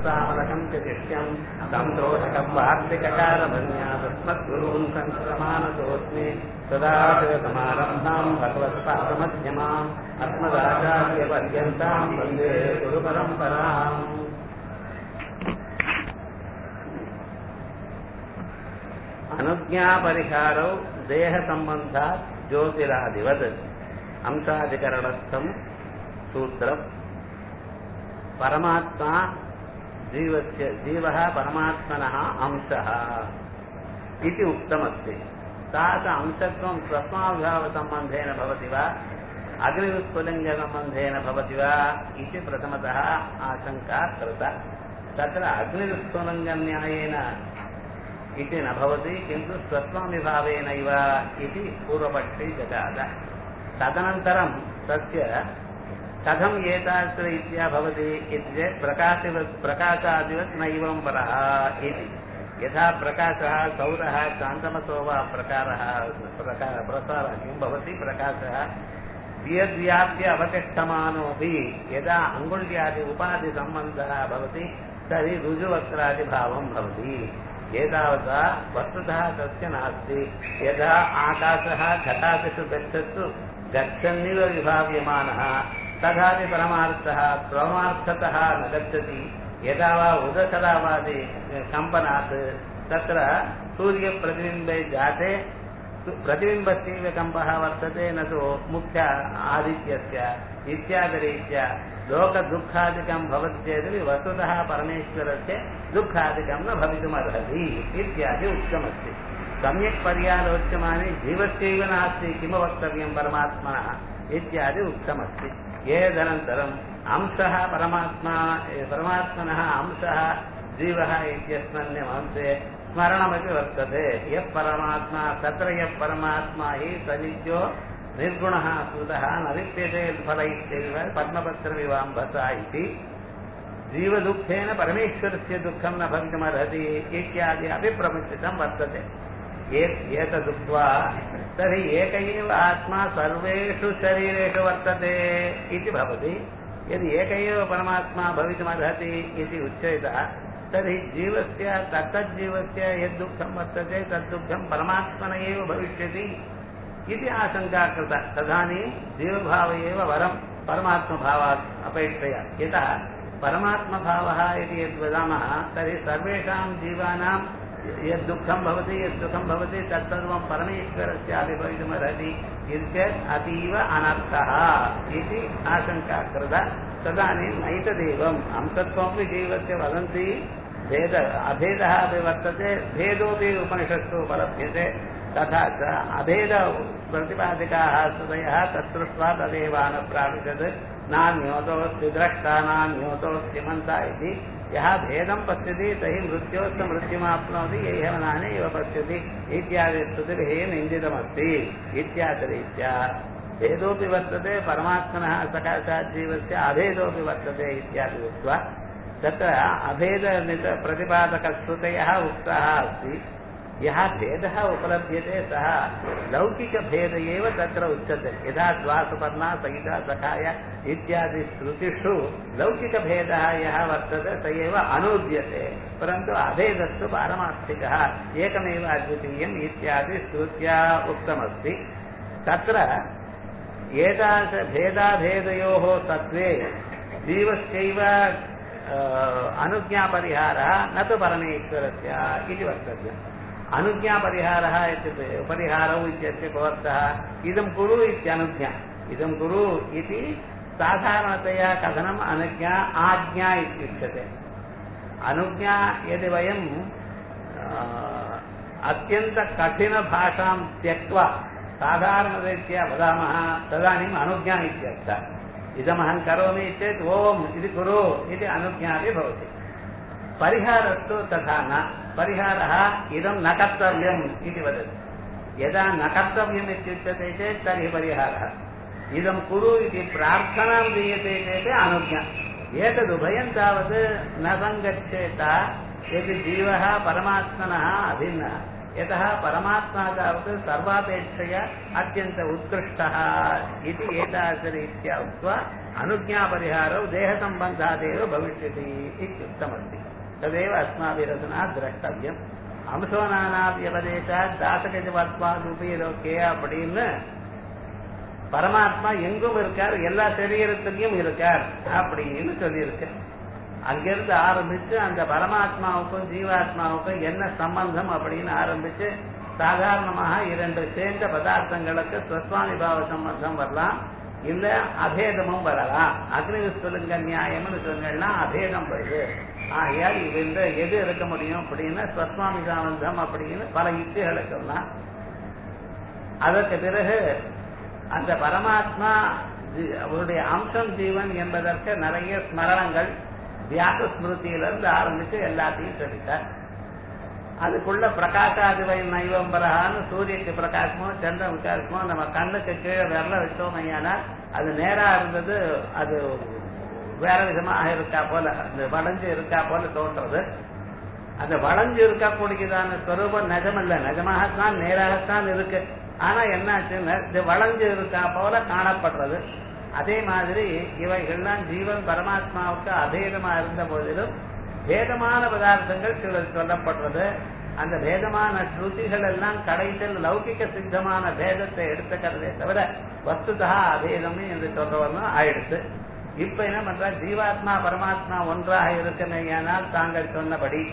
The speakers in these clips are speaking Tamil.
तत्सामलकम् च शिष्यम् सन्तोषकम् वार्तिककारमन्यादस्मद्गुरून् संक्रमानतोऽस्मि सदा समारम्भाम् भगवत्पादमध्यमाम् अस्मदाचार्यपर्यन्ताम् वन्दे गुरुपरम्पराम् अनुज्ञापरिहारौ देहसम्बन्धात् ज्योतिरादिवत् अंशाधिकरणस्थम् सूत्रम् परमात्मा जीवस्य जीवः परमात्मनः अंशः इति उक्तमस्ति तास अंशत्वं स्वस्माविभावसम्बन्धेन भवति वा अग्निविस्फुलिङ्गसम्बन्धेन भवति वा इति प्रथमतः आशङ्का कृता तत्र अग्निविस्फुलिङ्गन्यायेन इति न भवति किन्तु स्वस्वामिभावेनैव इति पूर्वपक्षे जगाद तदनन्तरं तस्य कथम् एतादृश रीत्या भवति इति चेत् प्रकाशवत् प्रकाशादिवत् नैवं परः इति यथा प्रकाशः सौरः शान्तमसो वा प्रकारः प्रकार प्रसारः किं भवति प्रकाशः यद्व्याप्य अवतिष्ठमानोऽपि यदा अङ्गुल्यादि उपाधिसम्बन्धः भवति तर्हि ऋजुवक्त्रादिभावं भवति एतावता वस्तुतः तस्य नास्ति यदा आकाशः घटादिषु गच्छत्सु गच्छन्निव विभाव्यमानः तथापि परमार्थः परमार्थतः न गच्छति यदा वा उदकलावादि कम्पनात् तत्र सूर्यप्रतिबिम्बे जाते प्रतिबिम्बस्यैव कम्पः वर्तते न तु मुख्य आदित्यस्य इत्यादिरीत्या लोकदुःखादिकं भवति चेदपि वस्तुतः परमेश्वरस्य दुःखादिकं न भवितुमर्हति इत्यादि उक्तमस्ति सम्यक् पर्यालोच्यमाने जीवस्यैव नास्ति किम वक्तव्यं परमात्मनः इत्यादि उक्तमस्ति एतदनन्तरम् अंशः परमात्मा परमात्मनः अंशः जीवः इत्यस्मिन्नंशे स्मरणमपि वर्तते यः परमात्मा तत्र यः परमात्मा हि सनित्यो निर्गुणः सुतः न लिप्यते फलैत्यैव पद्मपत्रमिवाम्भसा इति जीवदुःखेन परमेश्वरस्य दुःखं न भवितुमर्हति इत्यादि अपि प्रमुचितं वर्तते एतदुक्त्वा तर्हि एक एव आत्मा सर्वेषु शरीरेषु वर्तते इति भवति यदि एक एव परमात्मा भवितुमर्हति इति उच्येत तर्हि जीवस्य तत्तज्जीवस्य यद्दुःखं वर्तते तद्दुःखं परमात्मन एव भविष्यति इति आशङ्का कृता तदानीं जीवभाव एव वरं परमात्मभावात् अपेक्षया यतः परमात्मभावः इति यद् वदामः तर्हि सर्वेषां जीवानां यद्दुःखं भवति यद्दुःखं भवति तत्सर्वं परमेश्वरस्यापि भवितुमर्हति चेत् अतीव अनर्थः इति आशङ्का कृता तदानीं नैतदेवम् अंसत्वमपि जीवस्य वदन्ति भेद अभेदः अपि वर्तते भेदोऽपि उपनिषत्सु उपलभ्यते तथा च अभेद प्रतिपादिकाः स्तुतयः तत्सृष्ट्वा तदेव न प्रापिषत् नान्योतोऽस्ति द्रष्टा नान्योतोऽस्ति मन्ता इति यः भेदं पश्यति तैः मृत्योस्त मृत्युमाप्नोति यैः नानेव पश्यति इत्यादि स्तुतिभिः निन्दितमस्ति इत्यादिरीत्या भेदोऽपि वर्तते परमात्मनः सकाशात् जीवस्य अभेदोऽपि वर्तते इत्यादि उक्त्वा तत्र अभेदनित प्रतिपादकश्रुतयः उक्ताः अस्ति यः भेदः उपलभ्यते सः लौकिकभेद एव तत्र उच्यते यथा श्वासपर्णा सहिता सखाय इत्यादि श्रुतिषु लौकिकभेदः यः वर्तते स एव अनूद्यते परन्तु अभेदस्तु पारमार्थिकः एकमेव अद्वितीयम् इत्यादि श्रुत्या उक्तमस्ति तत्र एतादृशभेदाभेदयोः तत्त्वे जीवस्यैव अनुज्ञापरिहारः न तु परमेश्वरस्य इति वक्तव्यम् अनुज्ञापरिहारः इत्युक्ते परिहारौ इत्यस्य भवन्तः इदं कुरु इत्यनुज्ञा इदं कुरु इति साधारणतया कथनम् अनुज्ञा आज्ञा इत्युच्यते अनुज्ञा यदि वयम् अत्यन्तकठिनभाषां त्यक्त्वा साधारणरीत्या वदामः तदानीम् अनुज्ञा इत्यर्थः इदमहं करोमि चेत् ओम् इति कुरु इति अनुज्ञापि भवति परिहारस्तु तथा न परिहारः इदं न कर्तव्यम् इति वदति यदा न कर्तव्यम् इत्युच्यते चेत् तर्हि परिहारः इदं कुरु इति प्रार्थनां दीयते चेत् अनुज्ञा एतदुभयं तावत् न सङ्गच्छेत यदि जीवः परमात्मनः अभिन्नः यतः परमात्मा तावत् सर्वापेक्षया अत्यन्त उत्कृष्टः इति एतादृशरीत्या उक्त्वा अनुज्ञापरिहारौ देहसम्बन्धादेव भविष्यति इत्युक्तमस्ति तदेव अस्माभिरसना द्रष्टव्यम् அம்சோ நானாவியபதேசாத் தாசகஜவத்வாதுபீரோக்கே அப்படின்னு பரமாத்மா எங்கும் இருக்கார் எல்லா சரீரத்திலையும் இருக்கார் அப்படின்னு சொல்லியிருக்கு அங்கிருந்து ஆரம்பிச்சு அந்த பரமாத்மாவுக்கும் ஜீவாத்மாவுக்கும் என்ன சம்பந்தம் அப்படின்னு ஆரம்பிச்சு சாதாரணமாக இரண்டு சேர்ந்த பதார்த்தங்களுக்கு ஸ்வஸ்வாமி பாவ சம்பந்தம் வரலாம் இல்ல அபேதமும் வரலாம் அக்னி சொல்லுங்க நியாயம்னு சொன்னா அபேதம் வருது ஆகையால் இது எது இருக்க முடியும் அப்படின்னா ஸ்வஸ்வாமி சம்பந்தம் அப்படின்னு பல யுக்திகளை சொல்லலாம் அதற்கு பிறகு அந்த பரமாத்மா அவருடைய அம்சம் ஜீவன் என்பதற்கு நிறைய ஸ்மரணங்கள் வியாச ஸ்மிருதியிலிருந்து ஆரம்பிச்சு எல்லாத்தையும் சொல்லிட்டார் அதுக்குள்ள பிரகாசாதிவை நைவம்பரகான்னு சூரியக்கு பிரகாசமோ சந்திரன் விசாரமோ நம்ம கண்ணுக்கு கீழே விரல வச்சோம் ஐயானா அது நேரா இருந்தது அது வேற விதமாக இருக்கா போல அந்த வளைஞ்சு இருக்கா போல தோன்றது அந்த வளைஞ்சு இருக்கக்கூடியதான ஸ்வரூபம் நிஜமல்ல நிஜமாகத்தான் நேராகத்தான் இருக்கு ஆனா என்னாச்சுன்னா இது வளைஞ்சு இருக்கா போல காணப்படுறது அதே மாதிரி இவைகள்லாம் ஜீவன் பரமாத்மாவுக்கு அபேதமா இருந்த போதிலும் பேதமான பதார்த்தங்கள் சிலர் சொல்லப்படுறது அந்த பேதமான ஸ்ருதிகள் எல்லாம் கடைசியில் லௌகிக சித்தமான பேதத்தை எடுத்துக்கிறதே தவிர வஸ்துதா அபேதம் என்று சொல்றவர்களும் ஆயிடுச்சு இப்ப என்ன பண்ற ஜீவாத்மா பரமாத்மா ஒன்றாக இருக்கணையானால் தாங்கள் சொன்னபடி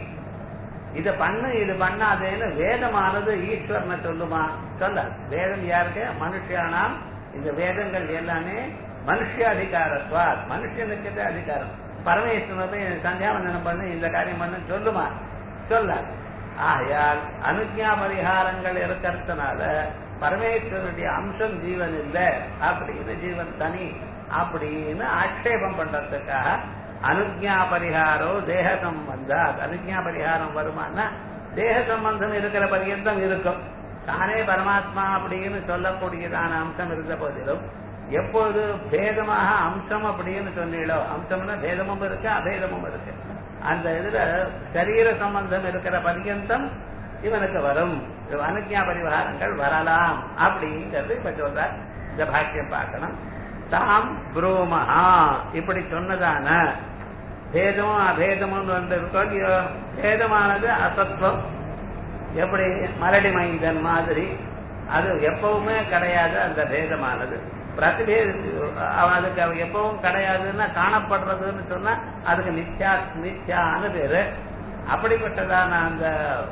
இத பண்ணு இது பண்ணாதேன்னு வேதமானது ஈஸ்வரனை சொல்லுமா சொல்ல வேதம் யாருக்கு மனுஷியானாம் இந்த வேதங்கள் எல்லாமே மனுஷ அதிகாரத்வா மனுஷனுக்கு அதிகாரம் பரமேஸ்வரன் போய் சந்தியாவந்தனம் பண்ணு இந்த காரியம் பண்ணு சொல்லுமா சொல்ல ஆகையால் அனுஜா பரிகாரங்கள் இருக்கிறதுனால பரமேஸ்வரனுடைய அம்சம் ஜீவன் இல்லை அப்படின்னு ஜீவன் தனி அப்படின்னு ஆட்சேபம் பண்றதுக்காக அனுஜா பரிகாரோ தேக சம்பந்தா அனுஜா பரிகாரம் வருமானா தேக சம்பந்தம் இருக்கிற பரியந்தம் இருக்கும் தானே பரமாத்மா அப்படின்னு சொல்லக்கூடியதான அம்சம் இருந்த போதிலும் எப்போது பேதமாக அம்சம் அப்படின்னு சொன்னீங்களோ அம்சம்னா பேதமும் இருக்கு அபேதமும் இருக்கு அந்த இதுல சரீர சம்பந்தம் இருக்கிற பரியந்தம் இவனுக்கு வரும் அனுஜா பரிவாரங்கள் வரலாம் அப்படிங்கிறது இப்ப சொல்றார் இந்த பாக்கியம் பார்க்கணும் தாம் புரோமஹா இப்படி சொன்னதான பேதமும் அபேதமும் வந்து இருக்கோம் பேதமானது அசத்வம் எப்படி மரடி மைந்தன் மாதிரி அது எப்பவுமே கிடையாது அந்த பேதமானது பிரதிபேத அதுக்கு எப்பவும் கிடையாதுன்னா காணப்படுறதுன்னு சொன்னா அதுக்கு நித்யா நித்யான்னு பேரு அப்படிப்பட்டதான அந்த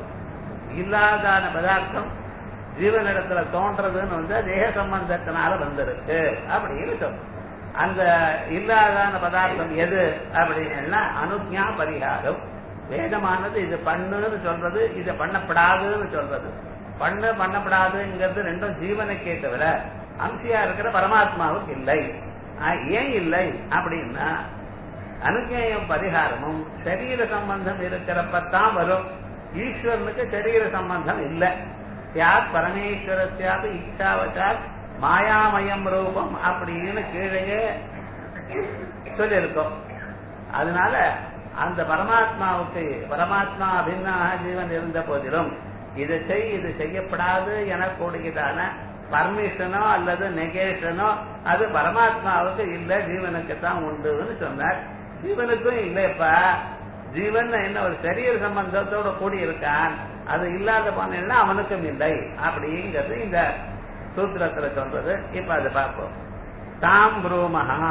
இல்லாதான பதார்த்தம் ஜீவனிடத்துல தோன்றதுன்னு வந்து தேக சம்பந்தத்தினால வந்திருக்கு அப்படின்னு சொல்லும் அந்த இல்லாதான பதார்த்தம் எது அப்படின்னா அனுஜா பரிகாரம் வேதமானது இது பண்ணுன்னு சொல்றது இது பண்ணப்படாதுன்னு சொல்றது பண்ணு பண்ணப்படாதுங்கிறது ரெண்டும் ஜீவனுக்கே தவிர அம்சியா இருக்கிற பரமாத்மாவுக்கு இல்லை ஏன் இல்லை அப்படின்னா அனுஜயம் பரிகாரமும் சரீர சம்பந்தம் இருக்கிறப்பத்தான் வரும் ஈஸ்வரனுக்கு சரீர சம்பந்தம் இல்லை சியாத் பரமேஸ்வரத்தியாவது இச்சாவச்சாத் மாயாமயம் ரூபம் அப்படின்னு கீழே சொல்லியிருக்கோம் அதனால அந்த பரமாத்மாவுக்கு பரமாத்மா அபின்னாக ஜீவன் இருந்த போதிலும் இது செய் இது செய்யப்படாது எனக்கூடியதான பர்மிஷனோ அல்லது நெகேஷனோ அது பரமாத்மாவுக்கு இல்ல ஜீவனுக்கு தான் உண்டுன்னு சொன்னார் ஜீவனுக்கும் இல்லையப்பா ஜீவன் என்ன ஒரு சரீர சம்பந்தத்தோட கூடி இருக்கான் அது இல்லாத பண்ணா அவனுக்கும் இல்லை அப்படிங்கிறது இந்த சூத்திரத்துல சொல்றது இப்ப அதை பார்ப்போம் தாம் ப்ரூமஹா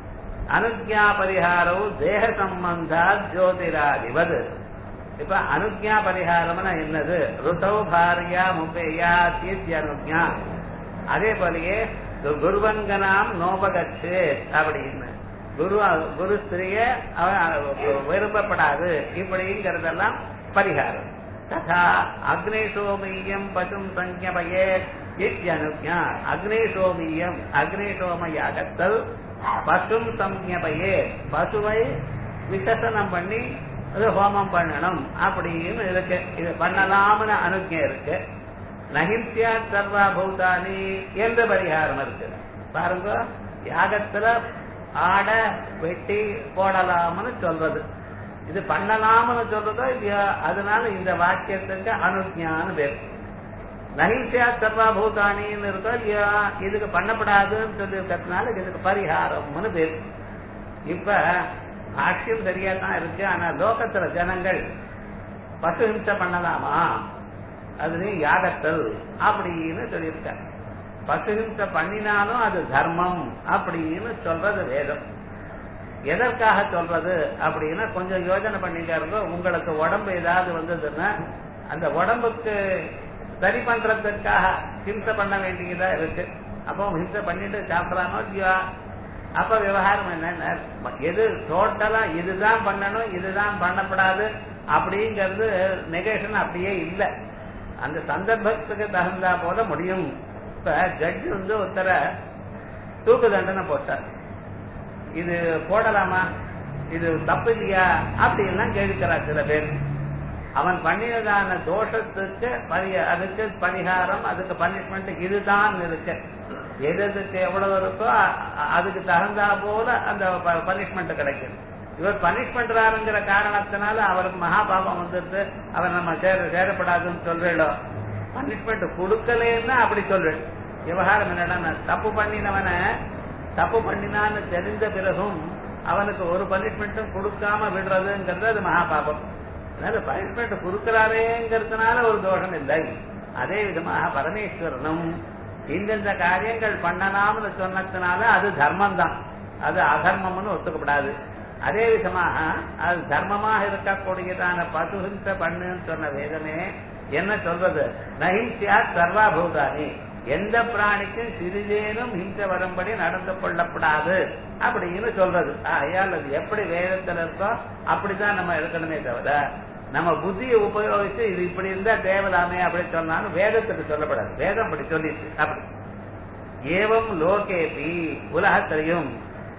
அனுஜா பரிகாரோ தேக சம்பந்தா ஜோதிராதிபது இப்ப அனுஜா பரிகாரம்னா என்னது ருதௌ பாரியா முப்பையா தீர்த்தி அனுஜா அதே போலயே குருவங்கனாம் நோபகச்சு அப்படின்னு குரு குரு ஸ்திரிய விரும்பப்படாது இப்படிங்கிறதெல்லாம் பரிகாரம் ததா அக்னேஷோமியம் பசும் சஞ்சபயே இத்தியனுஜா அக்னேஷோமியம் அக்னேஷோம யாகத்தல் பசும் சம்ஞபயே பசுவை விசசனம் பண்ணி அது ஹோமம் பண்ணணும் அப்படின்னு இருக்கு இது பண்ணலாம்னு அனுஜை இருக்கு நகிம்சியா சர்வா பூதானி என்ற பரிகாரம் இருக்கு பாருங்க யாகத்துல ஆட வெட்டி போடலாம்னு சொல்றது இது பண்ணலாம்னு சொல்றதோ இல்லையா அதனால இந்த வாக்கியத்துக்கு அனுஜான்னு பேர் நகிழ்ச்சியா சர்வாபூதானின்னு இருக்கோ இல்லையா இதுக்கு பண்ணப்படாதுன்னு சொல்லி இருக்கிறதுனால இதுக்கு பரிகாரம்னு பேர் இப்ப பாஷ்யம் சரியா தான் இருக்கு ஆனா லோகத்துல ஜனங்கள் பசுஹிம்சை பண்ணலாமா அதுலயும் யாகத்தல் அப்படின்னு சொல்லியிருக்காங்க பசுஹிம்சை பண்ணினாலும் அது தர்மம் அப்படின்னு சொல்றது வேதம் எதற்காக சொல்றது அப்படின்னா கொஞ்சம் யோசனை பண்ணிட்டே இருக்கோம் உங்களுக்கு உடம்பு ஏதாவது வந்ததுன்னா அந்த உடம்புக்கு சரி பண்றதுக்காக ஹிம்சை பண்ண வேண்டியதா இருக்கு அப்போ ஹிம்சை பண்ணிட்டு சாப்பிடலாமோ இல்லையா அப்ப விவகாரம் என்ன எது டோட்டலா இதுதான் பண்ணணும் இதுதான் பண்ணப்படாது அப்படிங்கிறது நெகேஷன் அப்படியே இல்லை அந்த சந்தர்ப்பத்துக்கு தகுந்தா போல முடியும் இப்ப ஜட்ஜ் வந்து ஒருத்தர தூக்கு தண்டனை போட்டார் இது போடலாமா இது தப்பு இல்லையா அப்படி எல்லாம் கேட்கிறார் சில பேர் அவன் பண்ணினதான தோஷத்துக்கு பரி அதுக்கு பரிகாரம் அதுக்கு பனிஷ்மெண்ட் இதுதான் இருக்கு எது எதுக்கு எவ்வளவு இருக்கோ அதுக்கு தகுந்தா போல அந்த பனிஷ்மெண்ட் கிடைக்கும் இவர் பனிஷ் பண்றாருங்கிற காரணத்தினால அவருக்கு மகாபாபம் வந்துட்டு அவர் நம்ம சேர சேரப்படாதுன்னு சொல்றோம் பனிஷ்மெண்ட் கொடுக்கலன்னா அப்படி சொல்றேன் விவகாரம் என்னடா தப்பு பண்ணினவன தப்பு பண்ணினான்னு தெரிந்த பிறகும் அவனுக்கு ஒரு பனிஷ்மெண்ட்டும் கொடுக்காம விடுறதுங்கிறது அது மகாபாபம் அதனால பனிஷ்மெண்ட் கொடுக்கிறாரேங்கிறதுனால ஒரு தோஷம் இல்லை அதே விதமாக பரமேஸ்வரனும் இந்தந்த காரியங்கள் பண்ணலாம்னு சொன்னதுனால அது தர்மம் தான் அது அதர்மம்னு ஒத்துக்கப்படாது அதே விதமாக அது தர்மமாக இருக்கக்கூடியதான பசுஹிம்சை பண்ணுன்னு சொன்ன வேதமே என்ன சொல்றது நஹிம்சியா சர்வாபூதானி எந்த பிராணிக்கும் சிறிதேனும் ஹிம்சை வரும்படி நடந்து கொள்ளப்படாது அப்படின்னு சொல்றது ஆகையால் அது எப்படி வேதத்துல இருக்கோ அப்படிதான் நம்ம இருக்கணுமே தவிர நம்ம புத்தியை உபயோகிச்சு இது இப்படி இருந்தா தேவலாமே அப்படி சொன்னாலும் வேதத்துக்கு சொல்லப்படாது வேதம் அப்படி சொல்லிட்டு அப்படி ஏவம் லோகேபி உலகத்திலையும்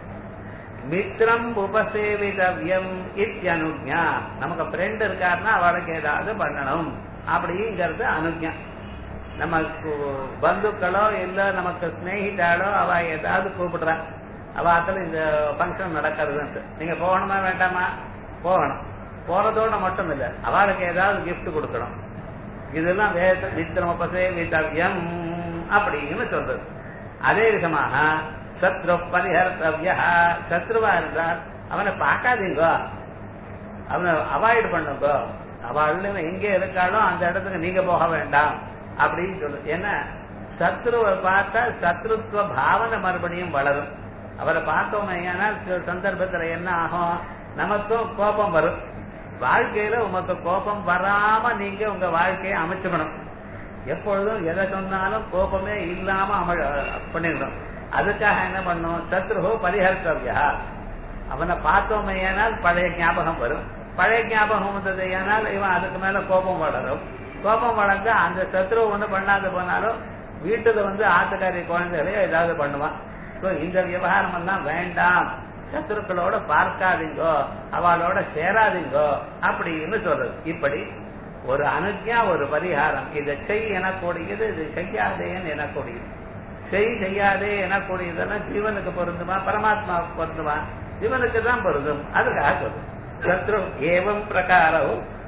மித்ரம் உபசேவிதவ்யம் இத்தியனுஜா நமக்கு ஃப்ரெண்ட் இருக்காருன்னா அவளுக்கு ஏதாவது பண்ணணும் அப்படிங்கிறது அனுஜா நம்ம பந்துக்களோ இல்ல நமக்கு ஸ்னேகிட்டாலோ அவ ஏதாவது கூப்பிடுறா அவ ஆத்துல இந்த ஃபங்க்ஷன் நடக்கிறதுன்ட்டு நீங்க போகணுமா வேண்டாமா போகணும் போறதோட மட்டும் இல்ல அவளுக்கு ஏதாவது கிஃப்ட் கொடுக்கணும் இதெல்லாம் வேத மித்திரம் உபசேவிதவ்யம் அப்படின்னு சொல்றது அதே விதமாக சத்ரு பரிஹர்த்தவியா சத்ருவா இருந்தால் அவனை பார்க்காதீங்க அவனை அவாய்ட் பண்ணுங்க அவள் எங்க இருக்காளோ அந்த இடத்துக்கு நீங்க போக வேண்டாம் அப்படின்னு சொல்லு ஏன்னா சத்ருவை பார்த்தா சத்ருத்துவ பாவனை மறுபடியும் வளரும் அவரை பார்த்தோம் ஏன்னா சந்தர்ப்பத்துல என்ன ஆகும் நமக்கும் கோபம் வரும் வாழ்க்கையில உமக்கு கோபம் வராம நீங்க உங்க வாழ்க்கையை அமைச்சுக்கணும் எப்பொழுதும் எதை சொன்னாலும் கோபமே இல்லாம அமல் பண்ணிடணும் அதுக்காக என்ன பண்ணும் சத்ருஹோ பரிஹர்த்தவியா அவனை பார்த்தோமே ஏனால் பழைய ஞாபகம் வரும் பழைய ஞாபகம் வந்தது ஏனால் இவன் அதுக்கு மேல கோபம் வளரும் கோபம் வளர்ந்து அந்த சத்ரு ஒண்ணு பண்ணாது போனாலும் வீட்டுல வந்து ஆத்துக்காரி குழந்தைகளையோ ஏதாவது பண்ணுவான் இந்த விவகாரம் எல்லாம் வேண்டாம் சத்துருக்களோட பார்க்காதீங்கோ அவளோட சேராதீங்கோ அப்படின்னு சொல்றது இப்படி ஒரு அனுஜா ஒரு பரிகாரம் இதை செய் எனக்கூடியது இது செய்யாதேன்னு எனக்கூடியது செய் செய்யாதே எனக்கூடியதெல்லாம் ஜீவனுக்கு பொருந்துமா பரமாத்மாவுக்கு பொருந்துமா ஜீவனுக்கு தான் பொருந்தும் அதுக்காக சொல்லும் சத்ரு ஏவம் பிரகாரோ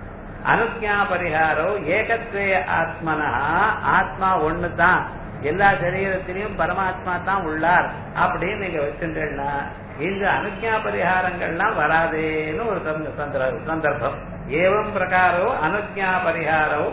அனுஜா பரிகாரோ ஏகத்வே ஆத்மனா ஆத்மா ஒண்ணு தான் எல்லா சரீரத்திலையும் பரமாத்மா தான் உள்ளார் அப்படின்னு நீங்க வச்சுட்டேன்னா இந்த அனுஜா பரிகாரங்கள்லாம் வராதேன்னு ஒரு சந்தர்ப்பம் ஏவம் பிரகாரோ அனுஜா பரிகாரோ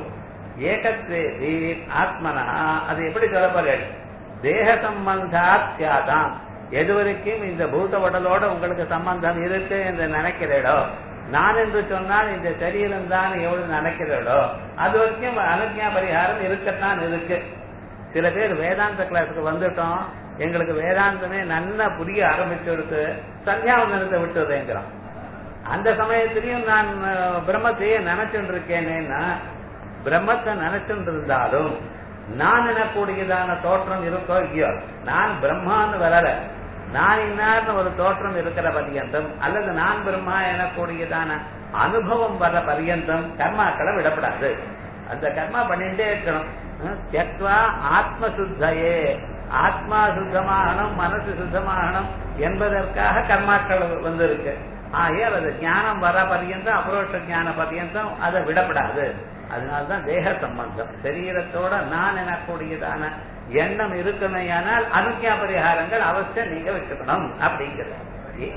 ஏகத்வே ஆத்மனா அது எப்படி சொல்லப்படுறது தேக சம்பந்தாத் தியாதான் எது வரைக்கும் இந்த பூத உடலோட உங்களுக்கு சம்பந்தம் இருக்கு என்று நினைக்கிறீடோ நான் என்று சொன்னால் இந்த சரீரம் தான் எவ்வளவு நினைக்கிறீடோ அது வரைக்கும் அனுஜா பரிகாரம் இருக்கத்தான் இருக்கு சில பேர் வேதாந்த கிளாஸுக்கு வந்துட்டோம் எங்களுக்கு வேதாந்தமே நல்லா புரிய ஆரம்பிச்சு சந்தியாவந்தனத்தை விட்டுறேங்கிறான் அந்த சமயத்திலையும் நான் பிரம்மத்தையே நினைச்சுட்டு இருக்கேனேன்னா பிரம்மத்தை நினைச்சுட்டு இருந்தாலும் நான் எனக்கூடியதான தோற்றம் இருக்கோ இல்லையோ நான் பிரம்மான்னு வரல நான் இன்னார்னு ஒரு தோற்றம் இருக்கிற பரியந்தம் அல்லது நான் பிரம்மா எனக்கூடியதான அனுபவம் வர பரியந்தம் கர்மாக்களை விடப்படாது அந்த கர்மா பண்ணிட்டே இருக்கணும் தெக்வா ஆத்ம சுத்தையே ஆத்மா சுத்தமாகணும் மனசு சுத்தமாகணும் என்பதற்காக கர்மாக்கள் வந்திருக்கு ஆகையால் அது ஞானம் வர பர்யந்தம் அபரோஷ ஞான பர்யந்தம் அதை விடப்படாது அதனால்தான் தேக சம்பந்தம் சரீரத்தோட நான் எனக்கூடியதான எண்ணம் இருக்குமேயானால் அனுக்கியா பரிகாரங்கள் அவசியம் நீங்க வச்சுக்கணும் அப்படிங்கிறது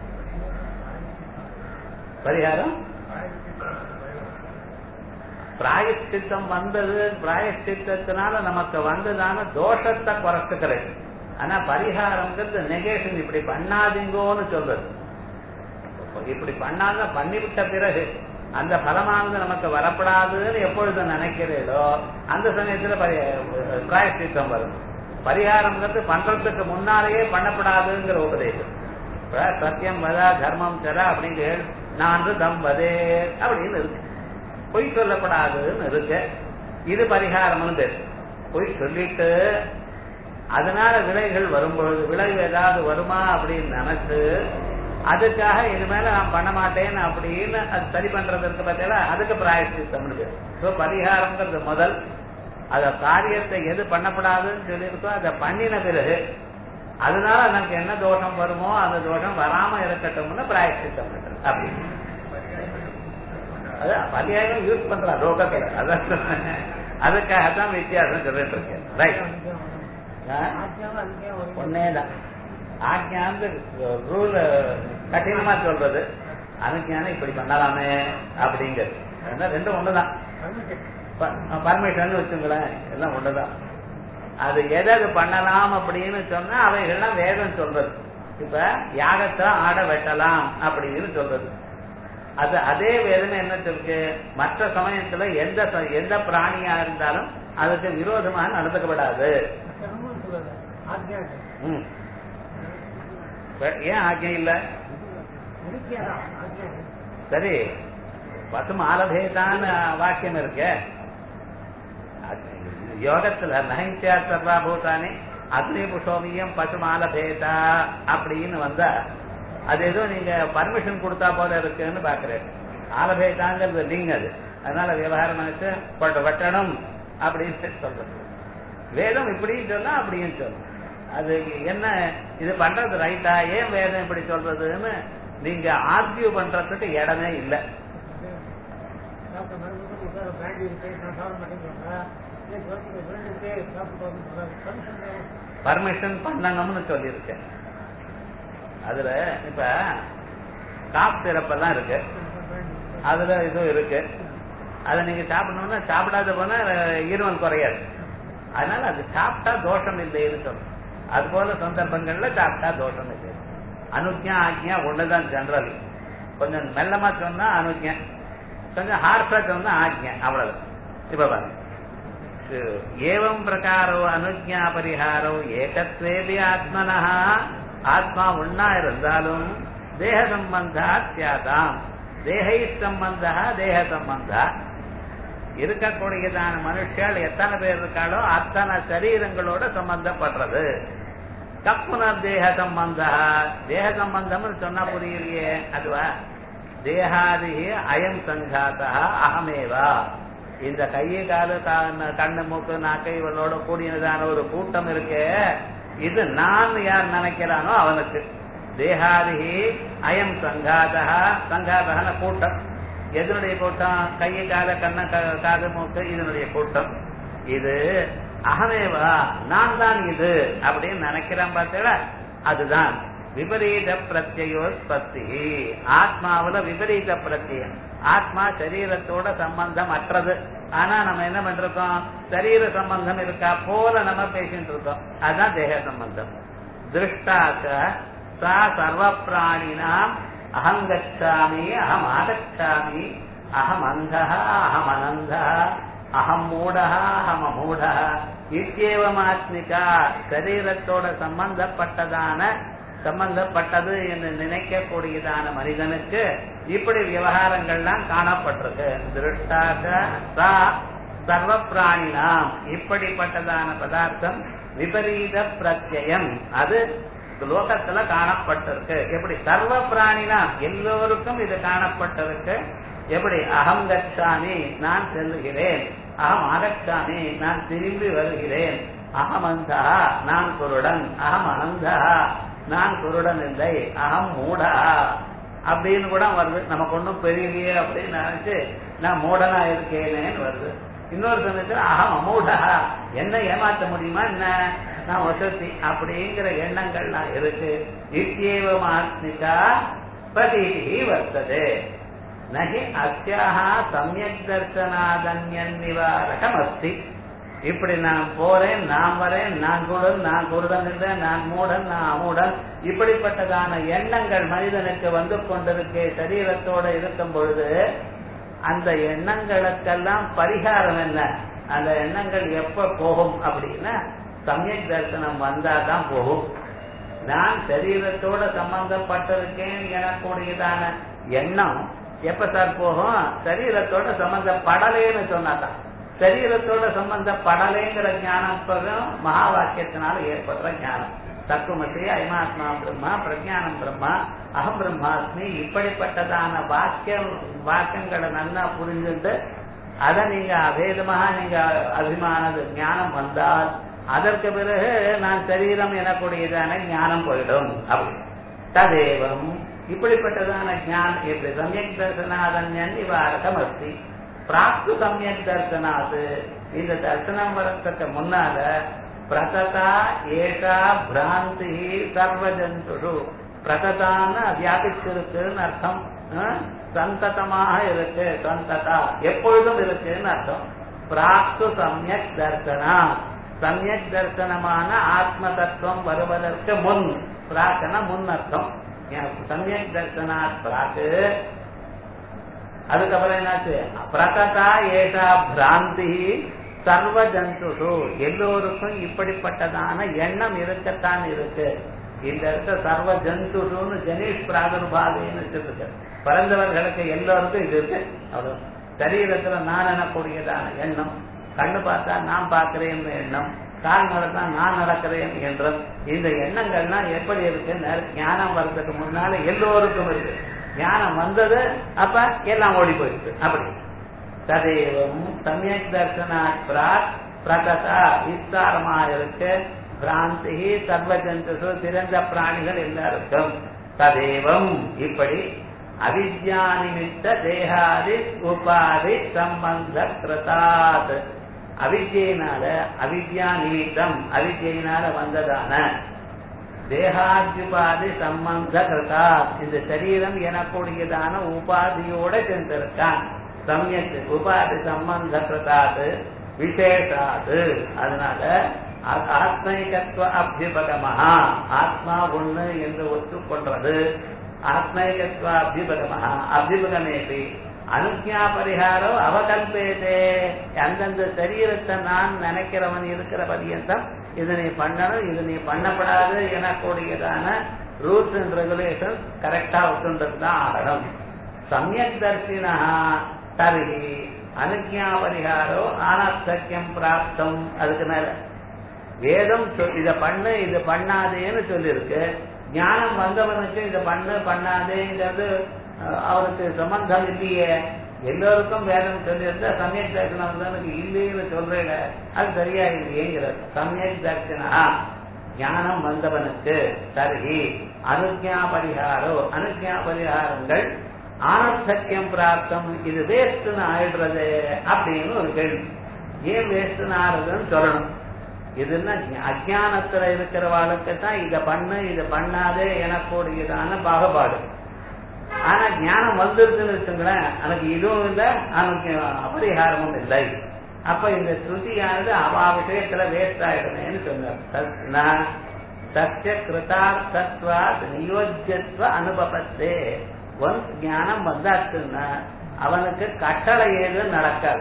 பரிகாரம் பிராயஷ்டித்தம் வந்தது பிராயஷ்டித்தத்தினால நமக்கு வந்ததான தோஷத்தை குறைச்சுக்கிறது ஆனா பரிகாரம்ங்கிறது நெகேஷன் இப்படி பண்ணாதீங்கோன்னு சொல்றது இப்படி பண்ணாங்க பண்ணிவிட்ட பிறகு அந்த பலமானது நமக்கு வரப்படாதுன்னு எப்பொழுது நினைக்கிறீர்களோ அந்த சமயத்துல பிராயஷ்டித்தம் வரும் பரிகாரம்ங்கிறது பண்றதுக்கு முன்னாலேயே பண்ணப்படாதுங்கிற உபதேசம் சத்தியம் வதா தர்மம் தர அப்படிங்கிற நான் தம்பதே அப்படின்னு இருக்கு பொய் சொல்லப்படாதுன்னு இருக்கு இது பரிகாரம்னு பேரு பொய் சொல்லிட்டு அதனால விளைகள் வரும்பொழுது விளைவு ஏதாவது வருமா அப்படின்னு நினைச்சு அதுக்காக இனிமேல நான் பண்ண மாட்டேன் அப்படின்னு அது சரி பண்றதுக்கு பார்த்தீங்களா அதுக்கு பிராயசித்தம்னு பேர் ஸோ பரிகாரம்ங்கிறது முதல் அத காரியத்தை எது பண்ணப்படாதுன்னு சொல்லியிருக்கோ அதை பண்ணின பிறகு அதனால நமக்கு என்ன தோஷம் வருமோ அந்த தோஷம் வராம இருக்கட்டும்னு பிராயசித்தம் பண்றது அப்படி அது பரிகாரம் யூஸ் பண்றா லோகத்துல அதான் அதுக்காகத்தான் வித்தியாசம் சொல்லிட்டு இருக்கேன் ரைட் ஒன்னேதான் ஆக்ஞாந்து ரூல் கঠিனமா சொல்றது அனுஜானம் இப்படி பண்ணலாமே அப்படிங்கிறது ரெண்டும் ஒண்ணுதான் பர்மிஷன் வச்சுங்களேன் எல்லாம் ஒண்ணுதான் அது எதாவது பண்ணலாம் அப்படின்னு சொன்னா அவைகள்லாம் வேதம் சொல்றது இப்ப யாகத்தை ஆட வெட்டலாம் அப்படின்னு சொல்றது அது அதே வேதனை என்ன சொல்லுக்கு மற்ற சமயத்துல எந்த எந்த பிராணியா இருந்தாலும் அதுக்கு விரோதமாக நடந்துக்கப்படாது ஏன் ஆக்கியம் இல்ல சரி பசும் ஆலபேதான வாக்கியம் இருக்கு யோகத்துல நகைச்சா சர்வா பூதானி அக்னி புஷோமியம் பசுமாலபேதா அப்படின்னு வந்தா அது ஏதோ நீங்க பர்மிஷன் கொடுத்தா போல இருக்குன்னு பாக்குறேன் ஆலபேதாங்கிறது லிங் அது அதனால விவகாரம் நினைச்சு பட்டு வெட்டணும் அப்படின்னு சொல்றது வேதம் இப்படின்னு சொன்னா அப்படின்னு சொல்லும் அது என்ன இது பண்றது ரைட்டா ஏன் வேதம் இப்படி சொல்றதுன்னு நீங்க ஆர்கியூ பண்றதுக்கு இடமே இல்லை பர்மிஷன் பண்ணணும்னு சொல்லியிருக்கேன் அதுல இப்ப காப் சிறப்பெல்லாம் இருக்கு அதுல இதுவும் இருக்கு அதை நீங்க சாப்பிடணும்னா சாப்பிடாத போனா ஈர்வன் குறையாது அதனால அது சாப்பிட்டா தோஷம் இல்லைன்னு சொல்லும் அது போல சந்தர்ப்பங்கள்ல சாப்பிட்டா தோஷம் இல்லை அனுஜா ஆக்ஞா ஒண்ணுதான் ஜெனரல் கொஞ்சம் மெல்லமா சொன்னா அனுஜா கொஞ்சம் ஹார்ஷா சொன்னா ஆக்ஞா அவ்வளவு இப்ப பாருங்க ஏவம் பிரகாரோ அனுஜா பரிகாரோ ஏகத்வேபி ஆத்மனா ஆத்மா ஒன்னா இருந்தாலும் தேக சம்பந்தா தியாதாம் தேகை சம்பந்தா தேக சம்பந்தா இருக்கக்கூடியதான மனுஷால் எத்தனை பேர் இருக்காளோ அத்தனை சரீரங்களோட சம்பந்தப்படுறது கப்புனர் தேக சம்பந்தா தேக சம்பந்தம்னு சொன்னா புரியலையே அதுவா தேகாதி அயம் சங்காத்தா அகமேவா இந்த கையை காலு கண்ணு மூக்கு நாக்கை இவளோட கூடியதான ஒரு கூட்டம் இருக்கு இது நான் யார் நினைக்கிறானோ அவனுக்கு தேகாதி அயம் சங்காதா சங்காதன கூட்டம் எதனுடைய கூட்டம் கையை கால கண்ண காது மூக்கு இதனுடைய கூட்டம் இது அகமேவா நான் தான் இது அப்படின்னு நினைக்கிறான் பார்த்தா அதுதான் விபரீத பிரத்யோத்பத்தி ஆத்மாவுல விபரீத பிரத்யம் ஆத்மா சரீரத்தோட சம்பந்தம் அற்றது ஆனா நம்ம என்ன பண்றோம் சரீர சம்பந்தம் இருக்கா போல நம்ம பேசிட்டு இருக்கோம் அதுதான் தேக சம்பந்தம் திருஷ்டாச்ச சா சர்வ பிராணினாம் அகம் கச்சாமி அகம் ஆகச்சாமி அகம் அந்தா அகம் அனந்தா அகம் மூடா அகம் அமூடா இத்தியேவமாத்மிகா சரீரத்தோட சம்பந்தப்பட்டதான சம்பந்தப்பட்டது என்று நினைக்கக்கூடியதான மனிதனுக்கு இப்படி விவகாரங்கள்லாம் காணப்பட்டிருக்கு திருஷ்டாக சா சர்வ பிராணினாம் இப்படிப்பட்டதான பதார்த்தம் விபரீத பிரத்யம் அது லோகத்துல காணப்பட்டிருக்கு எப்படி சர்வ பிராணினா எல்லோருக்கும் இது காணப்பட்டிருக்கு எப்படி அகம் கச்சாமி நான் செல்லுகிறேன் அகம் ஆகச்சாமி நான் திரும்பி வருகிறேன் அகம் அந்தா நான் குருடன் அகம் அனந்தா நான் குருடன் இல்லை அகம் மூடா அப்படின்னு கூட வருது நமக்கு ஒன்றும் பெரியலையே அப்படின்னு நினைச்சு நான் மூடனா இருக்கேனேன்னு வருது இன்னொரு சமயத்துல அகம் அமூடா என்ன ஏமாத்த முடியுமா என்ன நான் வசதி அப்படிங்கிற எண்ணங்கள்லாம் இருக்கு இத்தியேவம் ஆத்மிகா பிரதீதி வர்த்தது நகி அஸ்யாக சமயக் தர்சனாதன்யன் நிவாரகம் அஸ்தி இப்படி நான் போறேன் நான் வரேன் நான் குருடன் நான் குருடன் இல்லை நான் மூடன் நான் அமூடன் இப்படிப்பட்டதான எண்ணங்கள் மனிதனுக்கு வந்து கொண்டிருக்கே சரீரத்தோட இருக்கும் பொழுது அந்த எண்ணங்களுக்கெல்லாம் பரிகாரம் என்ன அந்த எண்ணங்கள் எப்ப போகும் அப்படின்னா சமயக் தரிசனம் வந்தாதான் போகும் நான் சரீரத்தோட சம்பந்தப்பட்டிருக்கேன் எனக்கூடியதான எண்ணம் எப்ப சார் போகும் சரீரத்தோட சம்பந்தப்படலேன்னு சொன்னாதான் சரீரத்தோட சம்பந்தப்படலைங்கிற ஞானம் பதம் மகா வாக்கியத்தினால ஏற்படுற ஞானம் தத்துவமசி அயமாத்மா பிரம்மா பிரஜானம் பிரம்மா அகம் பிரம்மாஸ்மி இப்படிப்பட்டதான வாக்கியம் வாக்கியங்களை நல்லா புரிஞ்சுட்டு அதை நீங்க அபேதமாக நீங்க அபிமானது ஞானம் வந்தால் அதற்கு பிறகு நான் சரீரம் எனக்கூடியதான ஞானம் போயிடும் அப்படி ததேவம் இப்படிப்பட்டதான ஞானம் எப்படி சமயக் தர்சனாதன்யன் நிவாரகம் அஸ்தி பிராப்து சமயக் தர்சனாது இந்த தர்சனம் வரத்துக்கு முன்னால பிரததா ஏஷா பிராந்தி சர்வஜந்துஷு பிரததான்னு வியாபிச்சிருக்குன்னு அர்த்தம் அஹ், சந்ததமாக இருக்கு சந்ததா எப்பொழுதும் இருக்குன்னு அர்த்தம் பிராப்து சமயக் தர்சனா சமயக் தர்சனமான ஆத்ம தத்துவம் வருவதற்கு முன் பிரார்த்தன முன் அர்த்தம் சமயக் தர்சனாத் பிராக்கு அதுக்கப்புறம் என்னாச்சு பிரகதா ஏஷா பிராந்தி சர்வ ஜந்துஷு எல்லோருக்கும் இப்படிப்பட்டதான எண்ணம் இருக்கத்தான் இருக்கு இந்த இருக்க சர்வ ஜந்துஷுன்னு ஜனீஷ் பிராதுர்பாதைன்னு வச்சிருக்கு பிறந்தவர்களுக்கு எல்லோருக்கும் இது இருக்கு அவ்வளவு சரீரத்துல நான் எனக்கூடியதான எண்ணம் கண்ணு பார்த்தா நான் பார்க்கிறேன் எண்ணம் கால் நடந்தா நான் நடக்கிறேன் என்றும் இந்த எண்ணங்கள்லாம் எப்படி இருக்கு ஞானம் வர்றதுக்கு முன்னால எல்லோருக்கும் இருக்கு ஞானம் வந்தது அப்ப எல்லாம் ஓடி போயிருக்கு அப்படி ததேவம் சமயக் தர்சனாத் பிராக் பிரகதா விஸ்தாரமா இருக்கு பிராந்தி சர்வஜந்து சிறந்த பிராணிகள் எல்லாருக்கும் ததேவம் இப்படி அவித்யா நிமித்த தேகாதி உபாதி சம்பந்த கிருதாத் அவித்யினால அவித்யா நிமித்தம் அவித்யினால வந்ததான தேகாத்யுபாதி சம்பந்த கிருதா இந்த சரீரம் எனக்கூடியதான உபாதியோட சென்றிருக்கான் சமயத் உபாதி சம்பந்த கிருதாது விசேஷாது அதனால ஆ- ஆத்மைகத்துவ அபியுபகமஹா ஆத்மா ஒண்ணு என்று ஒத்துக்கொள்றது ஆத்மைகத்துவ அபியுபகமஹா அபியுபகமேபி அனுஜா பரிகாரம் அவகல்பேதே அந்தந்த சரீரத்தை நான் நினைக்கிறவன் இருக்கிற பரியந்தம் இது நீ பண்ணணும் இது நீ பண்ணப்படாது எனக்கூடியதான ரூல்ஸ் அண்ட் ரெகுலேஷன் கரெக்டா விட்டுன்றது தான் ஆகணும் சமயக் தர்சினா தருகி அனுஜா பரிகாரோ ஆனசக்கியம் பிராப்தம் அதுக்கு மேல வேதம் சொல்- இத பண்ணு இது பண்ணாதேன்னு சொல்லியிருக்கு ஞானம் வந்தவனுக்கு இத பண்ணு பண்ணாதேங்கிறது அஹ், அவனுக்கு சம்பந்தம் இல்லையே எல்லோருக்கும் வேதம் சொல்லியிருந்தா சமயக் தரிசனம் வந்தவனுக்கு இல்லைன்னு சொல்றேன் அது சரியா இல்லையேங்கிறது சமயக் தரிசனா ஞானம் வந்தவனுக்கு தருகி அனுஜா பரிகாரோ அனுஜா பரிகாரங்கள் ஆனசக்கியம் பிராப்தம் இது வேஸ்ட்னு ஆயிடுறது அப்படின்னு ஒரு கேள்வி ஏன் வேஸ்ட்னு ஆறுதுன்னு சொல்லணும் இதுன்னா அஜானத்துல இருக்கிறவாளுக்கு தான் இத பண்ணு இத பண்ணாதே எனக்கூடியதான பாகுபாடு ஆனா ஞானம் வந்துருதுன்னு வச்சுங்களேன் எனக்கு இதுவும் இல்லை அவனுக்கு அபரிகாரமும் இல்லை அப்ப இந்த ஸ்ருதியானது அவா விஷயத்துல வேஸ்ட் ஆயிடுமேன்னு சொன்னார் தத் ந சத்திய கிருதார்த்தத்வாத் நியோஜ்யத்வ அனுபவத்தே ஒன்ஸ் ஞானம் வந்தாச்சுன்னா அவனுக்கு கட்டளை ஏதும் நடக்காது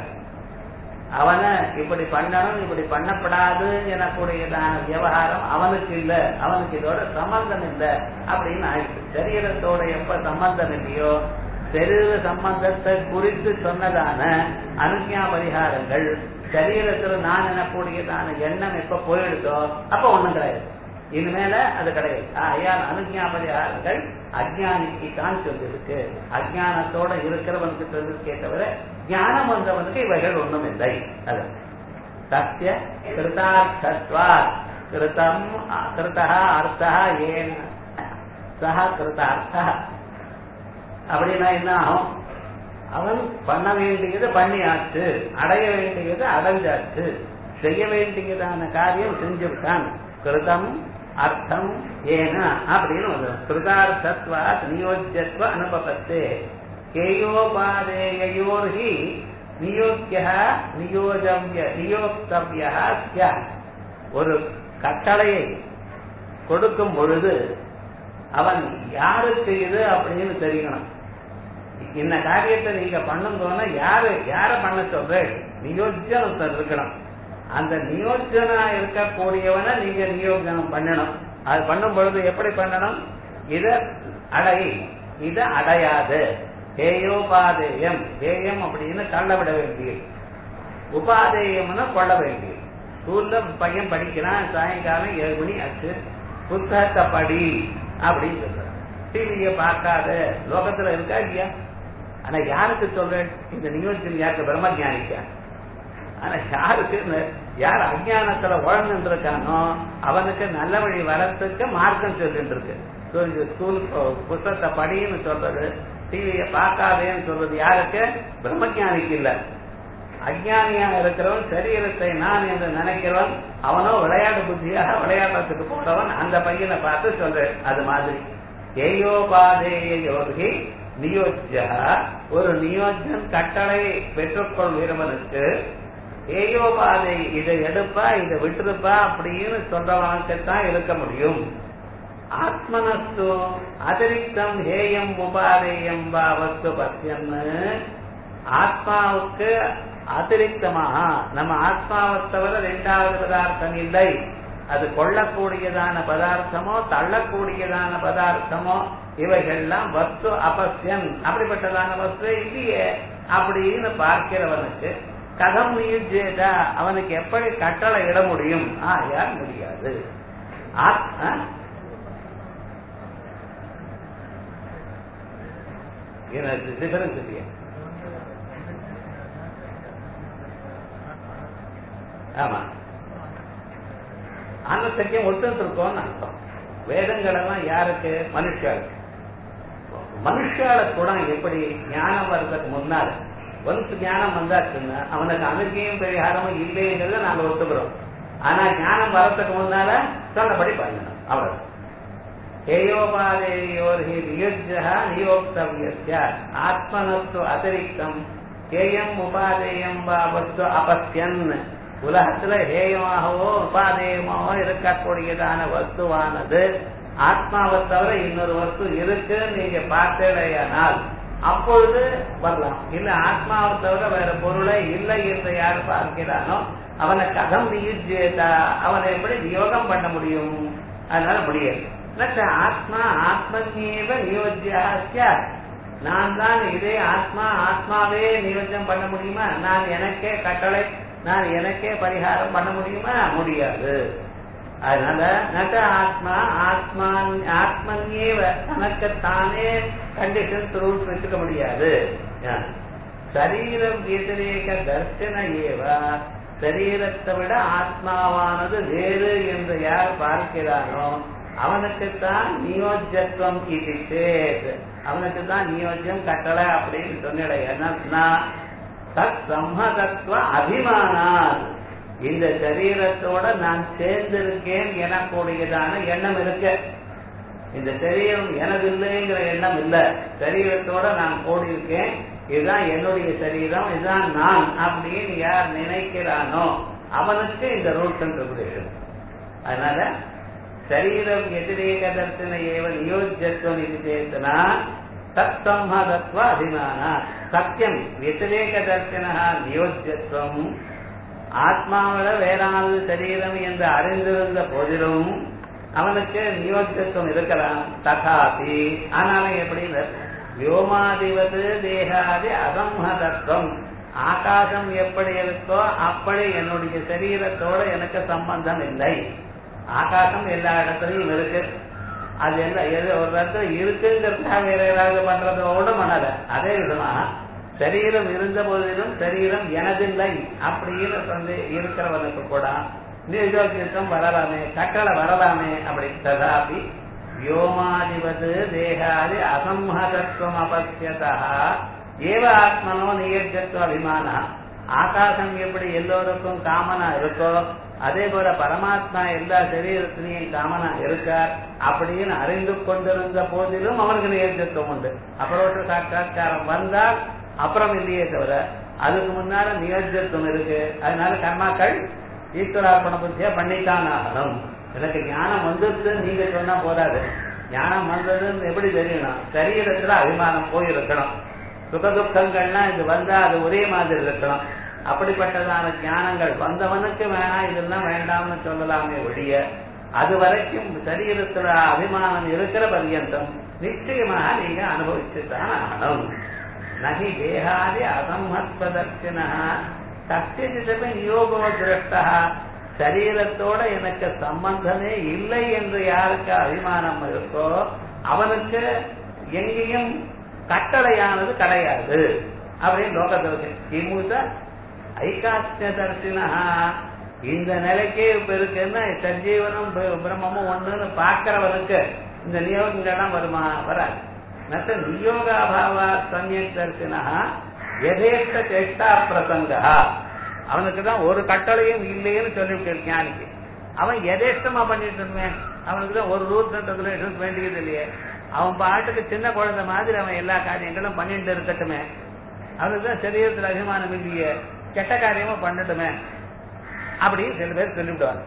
அவனை இப்படி பண்ணணும் இப்படி பண்ணப்படாது எனக்கூடியதான விவகாரம் அவனுக்கு இல்ல அவனுக்கு இதோட சம்பந்தம் இல்ல அப்படின்னு ஆயிடுச்சு சரீரத்தோட எப்ப சம்பந்தம் இல்லையோ சரீர சம்பந்தத்தை குறித்து சொன்னதான அனுஜா பரிகாரங்கள் சரீரத்துல நான் எனக்கூடியதான எண்ணம் எப்ப போயிடுதோ அப்ப ஒண்ணும் கிடையாது இனிமேல அது கிடையாது ஆயால் அனுஜா பரிகாரங்கள் அஜானிக்கு தான் சொல்லிருக்கு அஜானத்தோட இருக்கிறவனுக்கு சொல்லிருக்கே தவிர ஞானம் வந்தவனுக்கு இவைகள் ஒண்ணும் இல்லை அது சத்திய கிருதார்த்தத்வா கிருதம் கிருதா அர்த்தா ஏன சக கிருதார்த்த அப்படின்னா என்ன ஆகும் அவன் பண்ண வேண்டியது பண்ணியாச்சு அடைய வேண்டியது அடைஞ்சாச்சு செய்ய வேண்டியதான காரியம் செஞ்சுவிட்டான் கிருதம் அர்த்தம் ஏன அப்படின்னு வந்து கிருதார்த்தத்வா நியோஜ்யத்வ அனுபவத்தே கேயோபாதேயோர்ஹி நியோக்கிய நியோஜவ்ய நியோக்தவ்ய ஒரு கட்டளையை கொடுக்கும் பொழுது அவன் யாருக்கு இது அப்படின்னு தெரியணும் இந்த காரியத்தை நீங்க பண்ணுங்கன்னா யாரு யார பண்ண சொல்ற நியோஜன் ஒருத்தர் இருக்கணும் அந்த நியோஜனா இருக்கக்கூடியவனை நீங்க நியோஜனம் பண்ணணும் அது பண்ணும் பொழுது எப்படி பண்ணணும் இத அடை இத அடையாது ஹேயோபாதேயம் ஹேயம் அப்படின்னு தள்ள விட வேண்டியது உபாதேயம்னு கொள்ள வேண்டியது ஸ்கூல்ல பையன் படிக்கிறான் சாயங்காலம் ஏழு மணி ஆச்சு புத்தகத்தை படி அப்படின்னு சொல்றான் டிவிய பார்க்காத லோகத்துல இருக்கா இல்லையா ஆனா யாருக்கு சொல்றேன் இந்த நியோஜனம் யாருக்கு பிரம்மஜானிக்கா ஆனா யாருக்கு யார் அஜானத்துல உழந்து இருக்கானோ அவனுக்கு நல்ல வழி வரத்துக்கு மார்க்கம் சொல்லிட்டு இருக்கு ஸ்கூல் புத்தகத்தை படின்னு சொல்றது டிவிய பார்க்காதேன்னு சொல்றது யாருக்கு பிரம்மஜானிக்கு இல்ல அஜானியா இருக்கிறவன் சரீரத்தை நான் என்று நினைக்கிறவன் அவனோ விளையாட்டு புத்தியாக விளையாடுறதுக்கு போறவன் அந்த பையனை பார்த்து சொல்றேன் அது மாதிரி ஏயோபாதேயோகி நியோஜ்ய ஒரு நியோஜன் கட்டளை பெற்றுக்கொள்கிறவனுக்கு ஏயோபாதை இதை எடுப்பா இதை விட்டுருப்பா அப்படின்னு சொல்றவனுக்கு தான் இருக்க முடியும் ஆத்மனஸ்து அதிரிக்தம் ஹேயம் உபாதேயம் வா வஸ்து பத்தியம்னு ஆத்மாவுக்கு அதிரிக்தமாக நம்ம ஆத்மாவை தவிர ரெண்டாவது பதார்த்தம் இல்லை அது கொள்ளக்கூடியதான பதார்த்தமோ தள்ளக்கூடியதான பதார்த்தமோ இவைகள்லாம் வஸ்து அபஸ்யன் அப்படிப்பட்டதான வஸ்து இல்லையே அப்படின்னு பார்க்கிறவனுக்கு கதம் நியுஜேதா அவனுக்கு எப்படி கட்டளை இட முடியும் ஆயால் முடியாது டிஃபரன்ஸ் இல்லையா ஆமா அந்த சத்தியம் ஒத்துட்டு இருக்கோம்னு அர்த்தம் வேதங்கள் எல்லாம் யாருக்கு மனுஷாளுக்கு மனுஷால குணம் எப்படி ஞானம் வர்றதுக்கு முன்னால ஒன்ஸ் ஞானம் வந்தாச்சுன்னா அவனுக்கு அனுகியும் பரிகாரமும் இல்லைங்கிறத நாங்க ஒத்துக்கிறோம் ஆனா ஞானம் வர்றதுக்கு முன்னால சொன்னபடி பண்ணணும் அவ்வளவு ஹேயோபாதேயோர்ஹி நியுஜ்ஜா நியோக்தவியஸ்ய ஆத்மனத்து அதிரிக்தம் கேயம் உபாதேயம் வா வஸ்து அபஸ்யன் உலகத்துல ஹேயமாகவோ உபாதேயமாகவோ இருக்கக்கூடியதான வஸ்துவானது ஆத்மாவை தவிர இன்னொரு வஸ்து இருக்கு நீங்க பார்த்தேடையானால் அப்பொழுது வரலாம் இல்ல ஆத்மாவை தவிர வேற பொருளை இல்லை என்று யார் பார்க்கிறானோ அவனை கதம் நியுஜேதா அவனை எப்படி நியோகம் பண்ண முடியும் அதனால முடியாது ஆத்மா ஆத்மன்யேவ நியோஜ்யா நான் தான் இதே ஆத்மா ஆத்மாவே நியோஜனம் பண்ண முடியுமா நான் எனக்கே கட்டளை நான் எனக்கே பரிகாரம் பண்ண முடியுமா முடியாது அதனால நக ஆத்மா ஆத்மா ஆத்மன்யேவ தனக்கு தானே கண்டிஷன்ஸ் ரூல்ஸ் வச்சுக்க முடியாது சரீரம் வியதிரேக தர்சன ஏவ சரீரத்தை விட ஆத்மாவானது வேறு என்று யார் பார்க்கிறானோ அவனுக்குத்தான் நியோஜத்துவம் இது சேத் அவனுக்கு தான் நியோஜ்யம் கட்டளை அப்படின்னு சொன்னிட என்ன தத் சம்மதத்துவ அபிமானால் இந்த சரீரத்தோட நான் சேர்ந்திருக்கேன் எனக்கூடியதான எண்ணம் இருக்கு இந்த சரீரம் எனதில்லைங்கிற எண்ணம் இல்ல சரீரத்தோட நான் கூடியிருக்கேன் இதுதான் என்னுடைய சரீரம் இதுதான் நான் அப்படின்னு யார் நினைக்கிறானோ அவனுக்கு இந்த ரூல்ஸ் அண்ட் ரெகுலேஷன் அதனால சரீரம் எதிரேக தர்சன ஏவ நியோஜத்துவம் இது சேத்தனா தத் சம்மதத்துவ அபிமான சத்தியம் వ్యతిరేక தர்சன நியோஜத்துவம் ஆத்மாவில வேறானது சரீரம் என்று அறிந்திருந்த போதிலும் அவனுக்கு நியோஜத்துவம் இருக்கலாம் தகாதி ஆனாலும் எப்படி வியோமாதிவது தேகாதி அசம்ஹதத்துவம் ஆகாசம் எப்படி இருக்கோ அப்படி என்னுடைய சரீரத்தோட எனக்கு சம்பந்தம் இல்லை ஆகாசம் எல்லா இடத்துலயும் இருக்கு அது என்ன எது ஒரு இடத்துல இருக்குங்கிறதுக்காக வேற ஏதாவது பண்றதோட மனத அதே விதமா சரீரம் இருந்த போதிலும் சரீரம் எனதில்லை அப்படின்னு வந்து இருக்கிறவனுக்கு கூட நிர்ஜோக்கியம் வரலாமே கட்டளை வரலாமே அப்படி ததாபி व्योमादिवत् देहादि असंहतत्वम् अपश्यतः ஏவ ஆத்மனோ நியஜத்துவ அபிமான ஆகாசம் எப்படி எல்லோருக்கும் காமனா இருக்கோ அதே போல பரமாத்மா எல்லா சரீரத்திலையும் காமனா இருக்கார் அப்படின்னு அறிந்து கொண்டிருந்த போதிலும் அவனுக்கு நியஜத்துவம் உண்டு அபரோஷ சாட்சா்காரம் வந்தால் அப்புறம் இல்லையே தவிர அதுக்கு முன்னால நியோஜத்துவம் இருக்கு அதனால கர்மாக்கள் ஈஸ்வரார்ப்பண புத்தியா பண்ணித்தான் ஆகணும் எனக்கு ஞானம் வந்துருச்சு நீங்க சொன்னா போதாது ஞானம் வந்ததுன்னு எப்படி தெரியணும் சரீரத்துல அபிமானம் போயிருக்கணும் சுகதுக்கங்கள்னா இது வந்தா அது ஒரே மாதிரி இருக்கணும் அப்படிப்பட்டதான ஞானங்கள் வந்தவனுக்கு வேணாம் இதெல்லாம் வேண்டாம்னு சொல்லலாமே ஒழிய அது வரைக்கும் சரீரத்துல அபிமானம் இருக்கிற பர்யந்தம் நிச்சயமாக நீங்க அனுபவிச்சுதான் ஆகணும் நகி தேகாதி அசம்மத்வதர்ஷின கத்தியமே நியோகோ திருஷ்டா சரீரத்தோட எனக்கு சம்பந்தமே இல்லை என்று யாருக்கு அபிமானம் இருக்கோ அவனுக்கு எங்கேயும் கட்டளையானது கிடையாது அப்படின்னு லோகத்திற்கு கிமுத ஐகாட்சிய தரிசனா இந்த நிலைக்கே இப்ப இருக்குன்னா சஞ்சீவனும் பிரம்மமும் ஒண்ணுன்னு பாக்குறவனுக்கு இந்த நியோகங்கள்லாம் வருமா வராது நத்த நியோகாபாவா சமயக் தரிசனா எதேஷ்ட சேஷ்டா பிரசங்கா அவனுக்கு தான் ஒரு கட்டளையும் இல்லைன்னு சொல்லிவிட்டு ஞானிக்கு அவன் எதேஷ்டமா பண்ணிட்டு இருந்தேன் அவனுக்கு தான் ஒரு ரூல்ஸ் அண்ட் ரெகுலேஷன்ஸ் வேண்டியது இல்லையே அவன் பாட்டுக்கு சின்ன குழந்தை மாதிரி அவன் எல்லா காரியங்களும் பண்ணிட்டு இருக்கட்டுமே அவனுக்கு தான் சரீரத்தில் அபிமானம் இல்லையே கெட்ட காரியமும் பண்ணட்டுமே அப்படின்னு சில பேர் சொல்லிவிடுவாங்க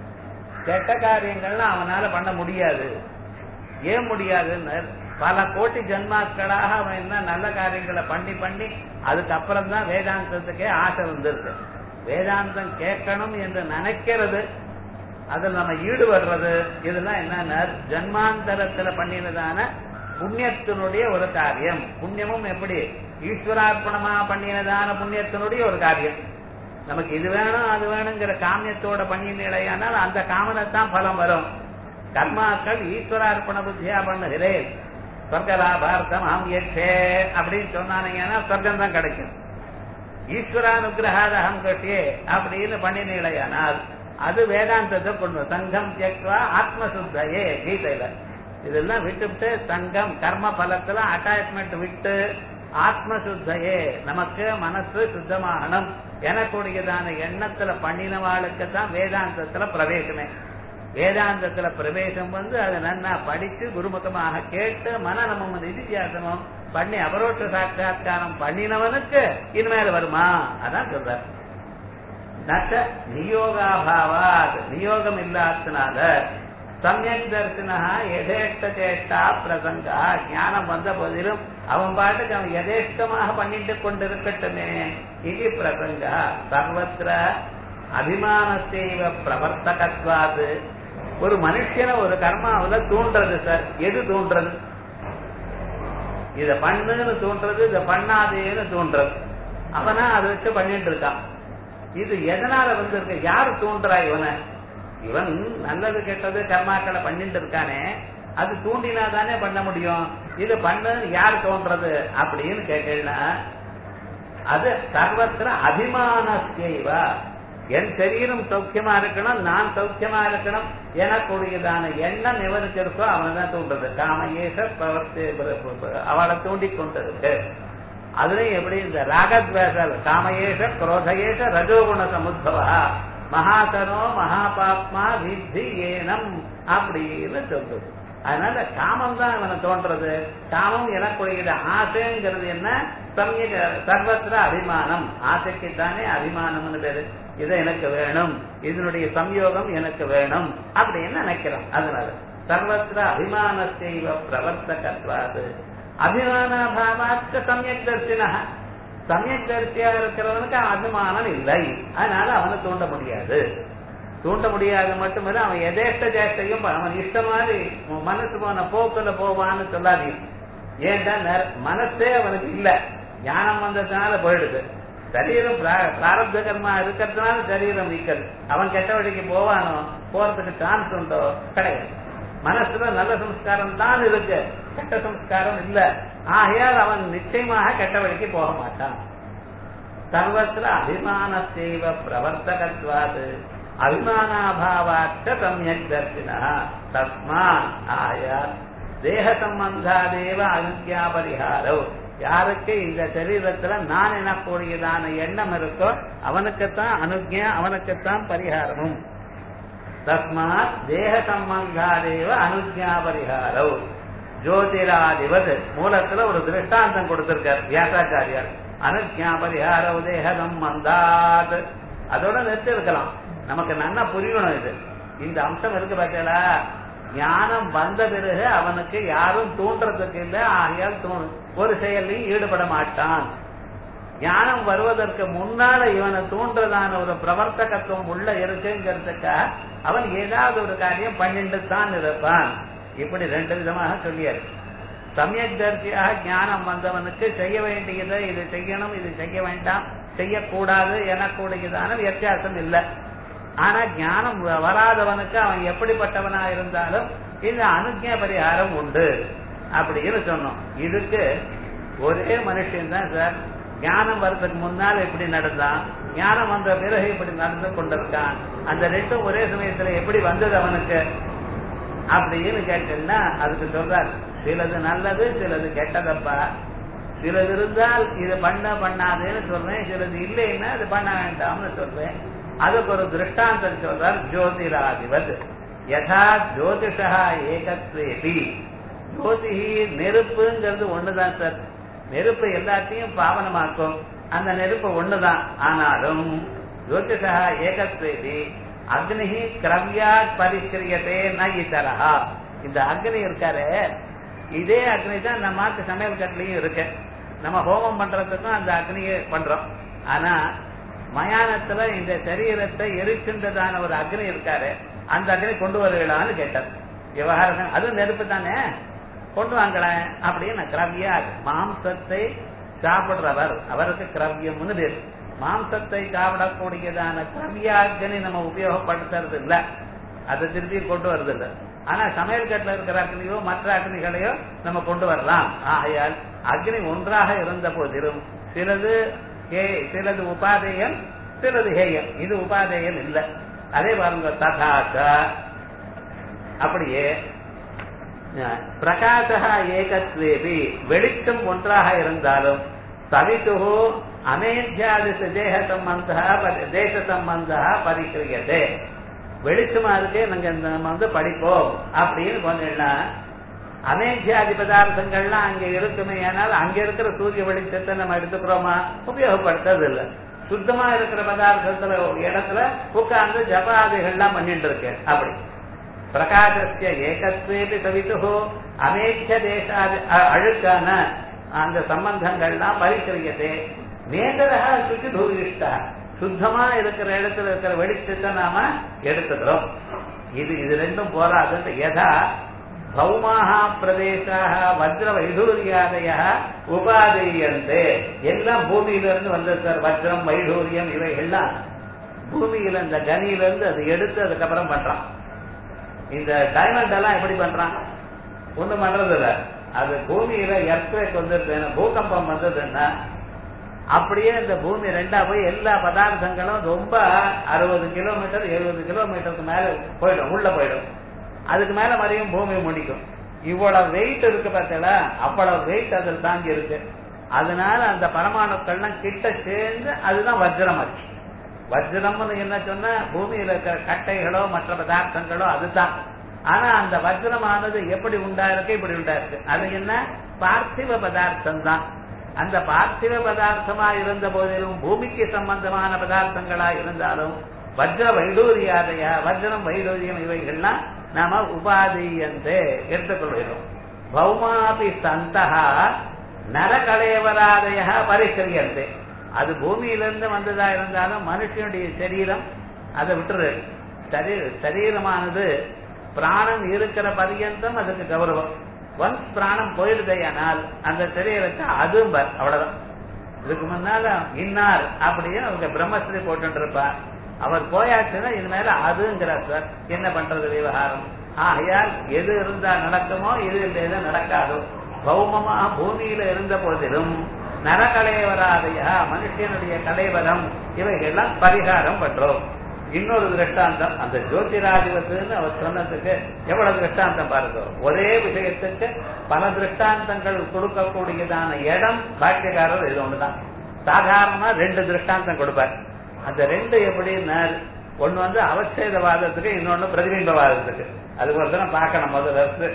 கெட்ட காரியங்கள்லாம் அவனால பண்ண முடியாது ஏன் முடியாதுன்னு பல கோட்டி ஜென்மாக்களாக அவன் என்ன நல்ல காரியங்களை பண்ணி பண்ணி அதுக்கப்புறம் தான் வேதாந்தத்துக்கே ஆசை வந்திருக்கு வேதாந்தம் கேட்கணும் என்று நினைக்கிறது அதில் நம்ம ஈடுபடுறது இதெல்லாம் என்னன்னா ஜன்மாந்தரத்துல பண்ணினதான புண்ணியத்தினுடைய ஒரு காரியம் புண்ணியமும் எப்படி ஈஸ்வரார்ப்பணமா பண்ணினதான புண்ணியத்தினுடைய ஒரு காரியம் நமக்கு இது வேணும் அது வேணுங்கிற காமியத்தோட பண்ணினால் அந்த காமனத்தான் பலம் வரும் கர்மாக்கள் ஈஸ்வரார்ப்பண புத்தியா பண்ணுகிறேன் சொர்க்கலாபார்த்தம் ஆம் ஏற்றே அப்படின்னு சொன்னானீங்கன்னா சொர்க்கம் தான் கிடைக்கும் ஈஸ்வரானுகிரகாத அகம் கட்டியே அப்படின்னு பண்ணினீழையானால் அது வேதாந்தத்தை கொண்டு சங்கம் தியக்வா ஆத்மசுத்தையே கீதையில இதெல்லாம் விட்டுவிட்டு சங்கம் கர்ம பலத்துல அட்டாச்மெண்ட் விட்டு ஆத்மசுத்தையே நமக்கு மனசு சுத்தமாகணும் எனக்கூடியதான எண்ணத்துல பண்ணினவாளுக்கு தான் வேதாந்தத்துல பிரவேசமே வேதாந்தத்துல பிரவேசம் வந்து அதை நன்னா படிச்சு குருமுகமாக கேட்டு மனநமம் நிதித்தியாசனம் பண்ணி அபரோட்ச சாட்சா்காரம் பண்ணினவனுக்கு இனிமேல் வருமா அதான் சொல்றார் நச்ச நியோகாபாவா நியோகம் இல்லாதனால சமயக் தரிசனா எதேஷ்ட சேஷ்டா பிரசங்கா ஞானம் வந்த போதிலும் அவன் பாட்டுக்கு அவன் எதேஷ்டமாக பண்ணிட்டு கொண்டிருக்கட்டுமே இது பிரசங்கா சர்வத்திர அபிமானசைவ பிரவர்த்தகத்வாது ஒரு மனுஷனை ஒரு கர்மாவில தூண்டுறது சார் எது தூண்டுறது இத பண்ணுன்னு தூண்டுறது இத பண்ணாதேன்னு தூண்டுறது அவனா அதை வச்சு பண்ணிட்டு இருக்கான் இது எதனால வந்திருக்கு யாரு தூண்டுறா இவனை இவன் நல்லது கெட்டது கர்மாக்களை பண்ணிட்டு இருக்கானே அது தூண்டினா தானே பண்ண முடியும் இது பண்ணுன்னு யார் தோன்றது அப்படின்னு கேட்டீங்கன்னா அது சர்வத்திர அபிமானத்தைவா என் சரீரம் சௌக்கியமா இருக்கணும் நான் சௌக்கியமா இருக்கணும் எனக்குரியதான எண்ணம் எவனுக்கு இருக்கோ அவனை தான் தூண்டுறது காமயேச பிரவர்த்தி அவளை தூண்டி கொண்டிருக்கு அதுலயும் எப்படி இந்த ராகத்வேஷால் காமயேஷ குரோதயேஷ ரஜோகுண சமுத்பவா மகாசனோ மகாபாப்மா வித்தி ஏனம் அப்படின்னு சொல்றது அதனால காமம் தான் இவனை தோன்றது காமம் எனக்குரிய ஆசைங்கிறது என்ன சமய சர்வத்திர அபிமானம் ஆசைக்குத்தானே அபிமானம்னு பேரு இது எனக்கு வேணும் இதனுடைய சம்யோகம் எனக்கு வேணும் அப்படின்னு நினைக்கிறோம் அதனால சர்வத்திர அபிமானத்தைவ பிரவர்த்தகத்வாது அபிமானாபாவாச்ச சமயக் தரிசனா சமயக் தரிசியா இருக்கிறவனுக்கு அபிமானம் இல்லை அதனால அவனை தூண்ட முடியாது தூண்ட முடியாது மட்டுமல்ல அவன் எதேஷ்ட ஜேஷ்டையும் அவன் இஷ்ட மாதிரி மனசு போன போக்குல போவான்னு சொல்லாதீங்க ஏன்டா மனசே அவனுக்கு இல்ல ஞானம் வந்ததுனால போயிடுது சரீரம் பிராரப்த கர்மா இருக்கிறதுனால சரீரம் நிக்கிறது அவன் கெட்ட வழிக்கு போவானோ போறதுக்கு சான்ஸ் உண்டோ கிடையாது மனசுல நல்ல சம்ஸ்காரம் தான் இருக்கு கெட்ட சம்ஸ்காரம் இல்ல ஆகையால் அவன் நிச்சயமாக கெட்ட வழிக்கு போக மாட்டான் சர்வத்திர அபிமான செய்வ பிரவர்த்தகத்வாது அபிமானாபாவாச்ச சமயக் தர்சினா தஸ்மா ஆயால் தேக சம்பந்தாதேவ அனுக்கியா பரிகாரம் யாருக்கு இந்த சரீரத்துல நான் எனக்கூடியதான எண்ணம் இருக்கோ அவனுக்குத்தான் அனுக்கியா அவனுக்குத்தான் பரிகாரமும் தஸ்மாத் தேக சம்பந்தாதேவ அனுஜா பரிகாரம் ஜோதிராதிபத் மூலத்துல ஒரு திருஷ்டாந்தம் கொடுத்திருக்கார் வியாசாச்சாரியார் அனுஜா பரிகாரம் தேக சம்பந்தாத் அதோட நிறுத்தி இருக்கலாம் நமக்கு நன்னா புரியணும் இது இந்த அம்சம் இருக்கு பார்த்தீங்களா ஞானம் வந்த பிறகு அவனுக்கு யாரும் தூண்டுறதுக்கு இல்லை ஆகையால் தூ ஒரு செயலையும் ஈடுபட மாட்டான் ஞானம் வருவதற்கு முன்னால இவனை தூண்டுறதான ஒரு பிரவர்த்தகத்துவம் உள்ள இருக்குங்கிறதுக்காக அவன் ஏதாவது ஒரு காரியம் பண்ணிட்டு தான் இருப்பான் இப்படி ரெண்டு விதமாக சொல்லியாரு சமயக் தரிசியாக ஞானம் வந்தவனுக்கு செய்ய வேண்டியதை இது செய்யணும் இது செய்ய வேண்டாம் செய்யக்கூடாது எனக்கூடியதான வித்தியாசம் இல்லை ஆனா ஞானம் வராதவனுக்கு அவன் எப்படிப்பட்டவனா இருந்தாலும் இந்த அனுஜ்ஞா பரிகாரம் உண்டு அப்படின்னு சொன்னோம் இதுக்கு ஒரே மனுஷன் தான் சார் ஞானம் வர்றதுக்கு முன்னால் எப்படி நடந்தான் ஞானம் வந்த பிறகு இப்படி நடந்து கொண்டிருக்கான் அந்த ரெண்டும் ஒரே சமயத்துல எப்படி வந்தது அவனுக்கு அப்படின்னு கேட்டீங்கன்னா அதுக்கு சொல்றார் சிலது நல்லது சிலது கெட்டதப்பா சிலது இருந்தால் இது பண்ண பண்ணாதேன்னு சொல்றேன் சிலது இல்லைன்னா அது பண்ண வேண்டாம்னு சொல்றேன் அதுக்கு ஒரு திருஷ்டாந்தம் சொல்றார் ஜோதிராதிபத் யதா ஜோதிஷா ஏகத்வேபி ஜோதி நெருப்புங்கிறது ஒண்ணுதான் சார் நெருப்பு எல்லாத்தையும் பாவனமாக்கும் அந்த நெருப்பு ஒண்ணுதான் ஆனாலும் ஜோதிஷா ஏகத்வேபி அக்னிஹி கிரவ்யா பரிக்கிரியதே ந இதரஹா இந்த அக்னி இருக்காரு இதே அக்னி தான் நம்ம மாத்து சமையல் கட்டிலையும் இருக்கு நம்ம ஹோமம் பண்றதுக்கும் அந்த அக்னியை பண்றோம் ஆனா மயானத்துல இந்த சரீரத்தை எரிக்கின்றதான ஒரு அக்னி இருக்காரு அந்த அக்னி கொண்டு வருவீங்களான்னு கேட்டார் விவகாரம் அது நெருப்பு தானே கொண்டு வாங்களேன் அப்படின்னு கிரவியா மாம்சத்தை சாப்பிடுறவர் அவருக்கு கிரவியம்னு பேர் மாம்சத்தை சாப்பிடக்கூடியதான கிரவியாக்னி நம்ம உபயோகப்படுத்துறது இல்ல அதை திருப்பி கொண்டு வருது இல்ல ஆனா சமையல் கட்டில இருக்கிற அக்னியோ மற்ற அக்னிகளையோ நம்ம கொண்டு வரலாம் ஆகையால் அக்னி ஒன்றாக இருந்த போதிலும் சிலது சிலது உபாதேயம் சிலது ஹேயம் இது உபாதேயம் இல்ல அதே பாருங்க ததாச்ச அப்படியே பிரகாசா ஏகத்வேபி வெளிச்சம் ஒன்றாக இருந்தாலும் சவித்து அமேத்தியாதி தேக சம்பந்த தேச சம்பந்த பரிக்கிரியதே வெளிச்சமா இருக்கே நாங்க நம்ம வந்து படிப்போம் அப்படின்னு சொன்னா அமேத்தியாதி பதார்த்தங்கள்லாம் அங்க இருக்குமே ஆனால் அங்க இருக்கிற சூரிய வெளிச்சத்தை நம்ம எடுத்துக்கிறோமா உபயோகப்படுத்துறது இல்ல சுத்தமா இருக்கிற பதார்த்தத்துல ஒரு இடத்துல உட்கார்ந்து ஜபாதிகள்லாம் பண்ணிட்டு இருக்கு அப்படி பிரகாசத்திய ஏகத்வேபி சவித்து அமேத்திய தேசாதி அழுக்கான அந்த சம்பந்தங்கள்லாம் பரிசரியதே நேதரக சுற்றி தூரிஷ்டா சுத்தமா இருக்கிற இடத்துல இருக்கிற வெளிச்சத்தை நாம எடுத்துக்கிறோம் இது இது ரெண்டும் போராது யதா பௌமாக பிரதேசாக வஜ்ர வைடூரியாதய உபாதீயந்தே எல்லாம் பூமியிலிருந்து வந்தது சார் வஜ்ரம் வைடூரியம் இவைகள்லாம் பூமியில இந்த கனியிலிருந்து அது எடுத்து அதுக்கப்புறம் பண்றான் இந்த டைமண்ட் எல்லாம் எப்படி பண்றான் ஒண்ணும் பண்றது இல்ல அது பூமியில எர்த்வேக் வந்துருது பூகம்பம் வந்ததுன்னா அப்படியே இந்த பூமி ரெண்டா போய் எல்லா பதார்த்தங்களும் ரொம்ப அறுபது கிலோமீட்டர் எழுபது கிலோமீட்டருக்கு மேல போயிடும் உள்ள போயிடும் அதுக்கு மேல மறுபடியும் பூமி முடிக்கும் இவ்வளவு வெயிட் இருக்கு பார்த்தீங்களா அவ்வளவு வெயிட் அதில் தாங்கி இருக்கு அதனால அந்த பரமாணுக்கள்லாம் கிட்ட சேர்ந்து அதுதான் வஜ்ரம் ஆச்சு வஜ்ரம்னு என்ன சொன்னா பூமியில இருக்கிற கட்டைகளோ மற்ற பதார்த்தங்களோ அதுதான் ஆனா அந்த வஜ்ரமானது எப்படி உண்டாயிருக்கு இப்படி உண்டாயிருக்கு அது என்ன பார்த்திவ பதார்த்தம் தான் அந்த பார்த்திவ பதார்த்தமா இருந்த போதிலும் பூமிக்கு சம்பந்தமான பதார்த்தங்களா இருந்தாலும் வஜ்ர வைடூரியாதையா வஜ்ரம் வைடூரியம் இவைகள்லாம் நாம உபாதீயந்தே எடுத்துக்கொள்கிறோம் பௌமாபி சந்தகா நரகலையவராதய பரிசரியந்தே அது பூமியிலிருந்து வந்ததா இருந்தாலும் மனுஷனுடைய சரீரம் அதை விட்டுரு சரீர சரீரமானது பிராணம் இருக்கிற பரியந்தம் அதுக்கு கௌரவம் ஒன்ஸ் பிராணம் போயிடுதையானால் அந்த சரீரத்தை அதுவும் அவ்வளவுதான் இதுக்கு முன்னால இன்னார் அப்படின்னு அவங்க பிரம்மஸ்ரீ போட்டு இருப்பார் அவர் போயாச்சுன்னா இது மேல அதுங்கிறார் சார் என்ன பண்றது விவகாரம் ஆகையால் எது இருந்தா நடக்குமோ எது இல்லையோ நடக்காதோ பௌமமா பூமியில இருந்த போதிலும் நரகலைவராதையா மனுஷனுடைய கலைவரம் இவைகள்லாம் பரிகாரம் பண்றோம் இன்னொரு திருஷ்டாந்தம் அந்த ஜோதிராதிபத்துன்னு அவர் சொன்னதுக்கு எவ்வளவு திருஷ்டாந்தம் பாருங்க ஒரே விஷயத்துக்கு பல திருஷ்டாந்தங்கள் கொடுக்கக்கூடியதான இடம் பாக்கியக்காரர் இது ஒண்ணுதான் சாதாரணமா ரெண்டு திருஷ்டாந்தம் கொடுப்பார் அந்த ரெண்டு எப்படின்னா ஒண்ணு வந்து அவச்சேதவாதத்துக்கு இன்னொன்னு பிரதிபிம்பவாதத்துக்கு அது ஒரு தினம் பார்க்கணும் முதல்ல இருந்து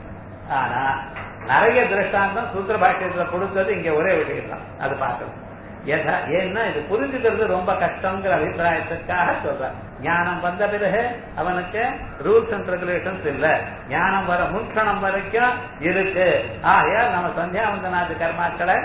ஆனா நிறைய திருஷ்டாந்தம் சூத்திர பாக்கியத்துல கொடுத்தது இங்க ஒரே விஷயம் தான் அது பார்க்கணும் ஏதா ஏன்னா இது புரிஞ்சுக்கிறது ரொம்ப கஷ்டங்கிற அபிப்பிராயத்துக்காக சொல்றேன் ஞானம் வந்த பிறகு அவனுக்கு ரூல்ஸ் அண்ட் ரெகுலேஷன்ஸ் இல்ல ஞானம் வர முன்கணம் வரைக்கும் இருக்கு ஆகையால் நம்ம சந்தியாவந்தனாதி கர்மாக்களை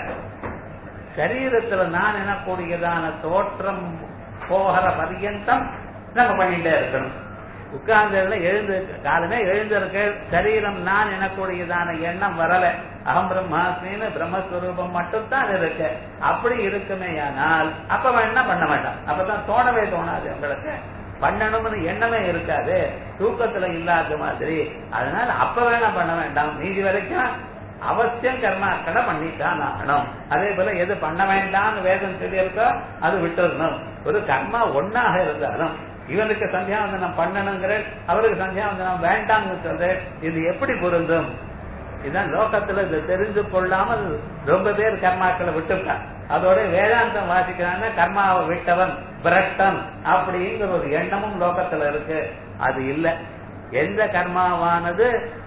சரீரத்துல நான் எனக்கூடியதான தோற்றம் போகிற பரியந்தம் நம்ம பண்ணிட்டே இருக்கணும் உட்கார்ந்து எழுந்து காலமே எழுந்திருக்க சரீரம் நான் எனக்கூடியதான எண்ணம் வரல அகம் பிரம்மாஸ்மின்னு பிரம்மஸ்வரூபம் மட்டும் தான் இருக்கு அப்படி இருக்குமே ஆனால் அப்ப வேணா பண்ண மாட்டான் அப்பதான் தோணவே தோணாது உங்களுக்கு பண்ணணும்னு எண்ணமே இருக்காது தூக்கத்துல இல்லாத மாதிரி அதனால அப்ப வேணா பண்ண வேண்டாம் மீதி வரைக்கும் அவசியம் கர்மாக்களை பண்ணித்தான் ஆகணும் அதே போல எது பண்ண வேண்டாம்னு வேதம் சொல்லியிருக்கோ அது விட்டுறணும் ஒரு கர்மா ஒன்னாக இருந்தாலும் இவனுக்கு சந்தியாவந்தனம் பண்ணணுங்கிற அவருக்கு சந்தியாவந்தனம் வேண்டாம்னு சொல்ற இது எப்படி பொருந்தும் இதுதான் லோகத்துல இது தெரிந்து கொள்ளாமல் ரொம்ப பேர் கர்மாக்களை விட்டுட்டான் அதோட வேதாந்தம் வாசிக்கிறாங்க கர்மாவை விட்டவன் பிரஷ்டன் அப்படிங்கிற ஒரு எண்ணமும் லோகத்துல இருக்கு அது இல்ல எந்த கர்மாவானது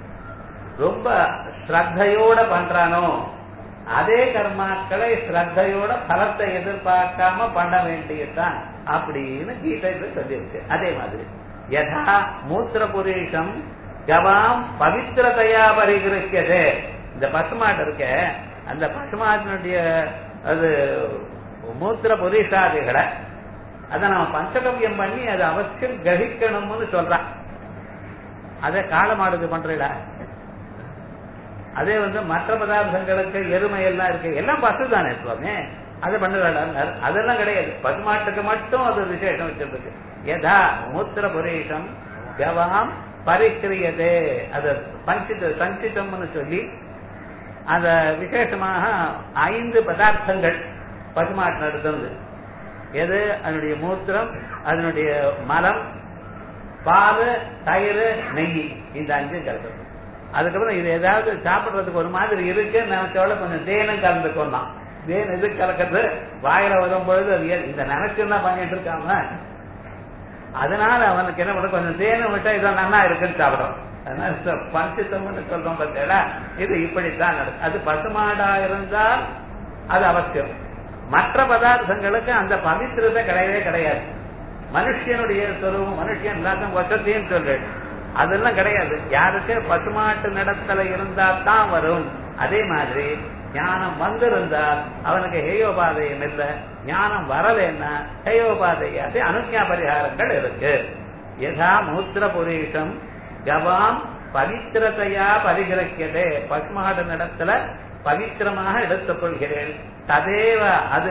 ரொம்ப ஸ்ரத்தையோட பண்றானோ அதே கர்மாக்களை ஸ்ரத்தையோட பலத்தை எதிர்பார்க்காம பண்ண வேண்டியதுதான் அப்படின்னு கீதைக்கு சொல்லியிருக்கு அதே மாதிரி யதா மூத்திர புரீஷம் கவாம் பவித்திரதையா பரிகிருக்கிறது இந்த பசுமாடு இருக்க அந்த பசுமாட்டினுடைய அது மூத்திர புரீஷாதிகளை அதை நம்ம பஞ்சகவியம் பண்ணி அதை அவசியம் கிரகிக்கணும்னு சொல்றான் அதை காலமாடுக்கு பண்றீடா அதே வந்து மற்ற பதார்த்தங்களுக்கு எருமை எல்லாம் இருக்கு எல்லாம் பசு தானே சுவாமி அதை பண்ணுறாங்க அதெல்லாம் கிடையாது பசுமாட்டுக்கு மட்டும் அது விசேஷம் வச்சிருக்கு யதா மூத்திர புரேஷம் கவாம் பரிக்கிரியதே அது பஞ்சித சஞ்சிதம்னு சொல்லி அந்த விசேஷமாக ஐந்து பதார்த்தங்கள் பசுமாட்டில் எடுத்தது எது அதனுடைய மூத்திரம் அதனுடைய மலம் பால் தயிர் நெய் இந்த அஞ்சு கலந்து அதுக்கப்புறம் இது ஏதாவது சாப்பிடுறதுக்கு ஒரு மாதிரி இருக்கு நினைச்சோட கொஞ்சம் தேனும் கலந்துக்கொண்டான் தேன் எது கலக்கிறது வாயில வரும் பொழுது அது இந்த நினைச்சுன்னா பண்ணிட்டு இருக்காம அதனால அவனுக்கு என்ன பண்ண கொஞ்சம் தேனும் விட்டா இதோ நன்னா இருக்குன்னு சாப்பிடும் அதனால பஞ்சித்தம்னு சொல்றோம் பார்த்தீங்களா இது இப்படித்தான் நடக்கும் அது பசுமாடா இருந்தால் அது அவசியம் மற்ற பதார்த்தங்களுக்கு அந்த பவித்திரத்தை கிடையவே கிடையாது மனுஷனுடைய சொருவம் மனுஷன் எல்லாத்தையும் வசத்தையும் சொல்லு அதெல்லாம் கிடையாது யாருக்கு பசுமாட்டு நடத்தல இருந்தா தான் வரும் அதே மாதிரி ஞானம் வந்திருந்தால் அவனுக்கு ஹேயோபாதையம் இல்லை ஞானம் வரலன்னா ஹேயோபாதையாதி அனுஜா பரிகாரங்கள் இருக்கு யதா மூத்திர புரீஷம் கவாம் பவித்திரத்தையா பரிகிரக்கியதே பசுமாடு நடத்துல பவித்திரமாக எடுத்துக் கொள்கிறேன் ததேவ அது